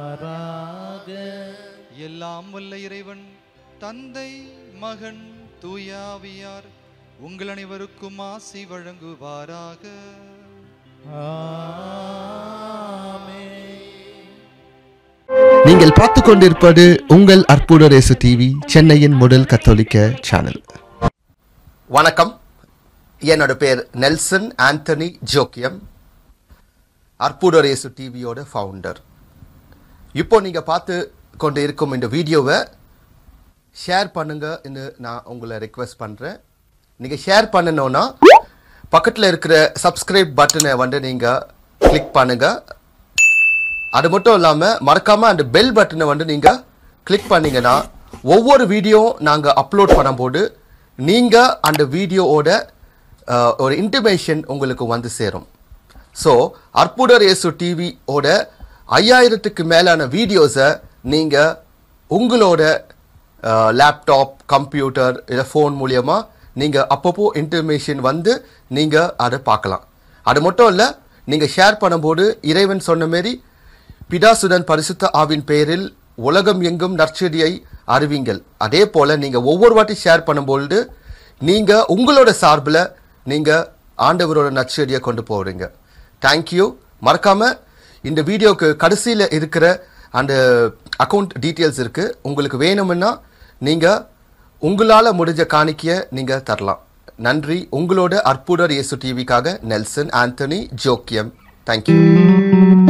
எல்லாம் வல்ல இறைவன் தந்தை மகன் தூயாவியார் உங்கள் அனைவருக்கும் ஆசி வழங்குவாராக நீங்கள் பார்த்து கொண்டிருப்பது உங்கள் அற்புத ரேசு டிவி சென்னையின் முதல் கத்தோலிக்க சேனல் வணக்கம் என்னோட பேர் நெல்சன் ஆண்டனி ஜோக்கியம் அற்புதரேசு டிவியோட ஃபவுண்டர் இப்போ நீங்கள் பார்த்து கொண்டு இருக்கும் இந்த வீடியோவை ஷேர் பண்ணுங்கன்னு நான் உங்களை ரெக்வெஸ்ட் பண்ணுறேன் நீங்கள் ஷேர் பண்ணணும்னா பக்கத்தில் இருக்கிற சப்ஸ்கிரைப் பட்டனை வந்து நீங்கள் கிளிக் பண்ணுங்கள் அது மட்டும் இல்லாமல் மறக்காமல் அந்த பெல் பட்டனை வந்து நீங்கள் கிளிக் பண்ணீங்கன்னா ஒவ்வொரு வீடியோ நாங்கள் அப்லோட் பண்ணும்போது நீங்கள் அந்த வீடியோவோட அஹ், ஒரு இன்டிமேஷன் உங்களுக்கு வந்து சேரும் ஸோ அற்புதர் இயேசு டிவியோட ஐயாயிரத்துக்கு மேலான வீடியோஸை நீங்கள் உங்களோட லேப்டாப் கம்ப்யூட்டர் இல்லை ஃபோன் மூலியமா நீங்கள் அப்பப்போ இன்டர்மேஷன் வந்து நீங்கள் அதை பார்க்கலாம் அது மட்டும் இல்லை நீங்கள் ஷேர் பண்ணும்போது இறைவன் சொன்ன மாரி பிதாசுடன் பரிசுத்த ஆவின் பெயரில் உலகம் எங்கும் நற்செடியை அறிவிங்கள் அதே போல் நீங்கள் ஒவ்வொரு வாட்டி ஷேர் பண்ணும்பொழுது நீங்கள் உங்களோட சார்பில் நீங்கள் ஆண்டவரோட நற்செடியை கொண்டு போகிறீங்க தேங்க்யூ மறக்காமல் இந்த வீடியோக்கு கடைசியில் இருக்கிற அந்த அக்கௌண்ட் டீட்டெயில்ஸ் இருக்குது உங்களுக்கு வேணும்னா நீங்கள் உங்களால் முடிஞ்ச காணிக்கையை நீங்கள் தரலாம் நன்றி உங்களோட அற்புதர் இயேசு டிவிக்காக நெல்சன் ஆண்டனி ஜோக்கியம் தேங்க்யூ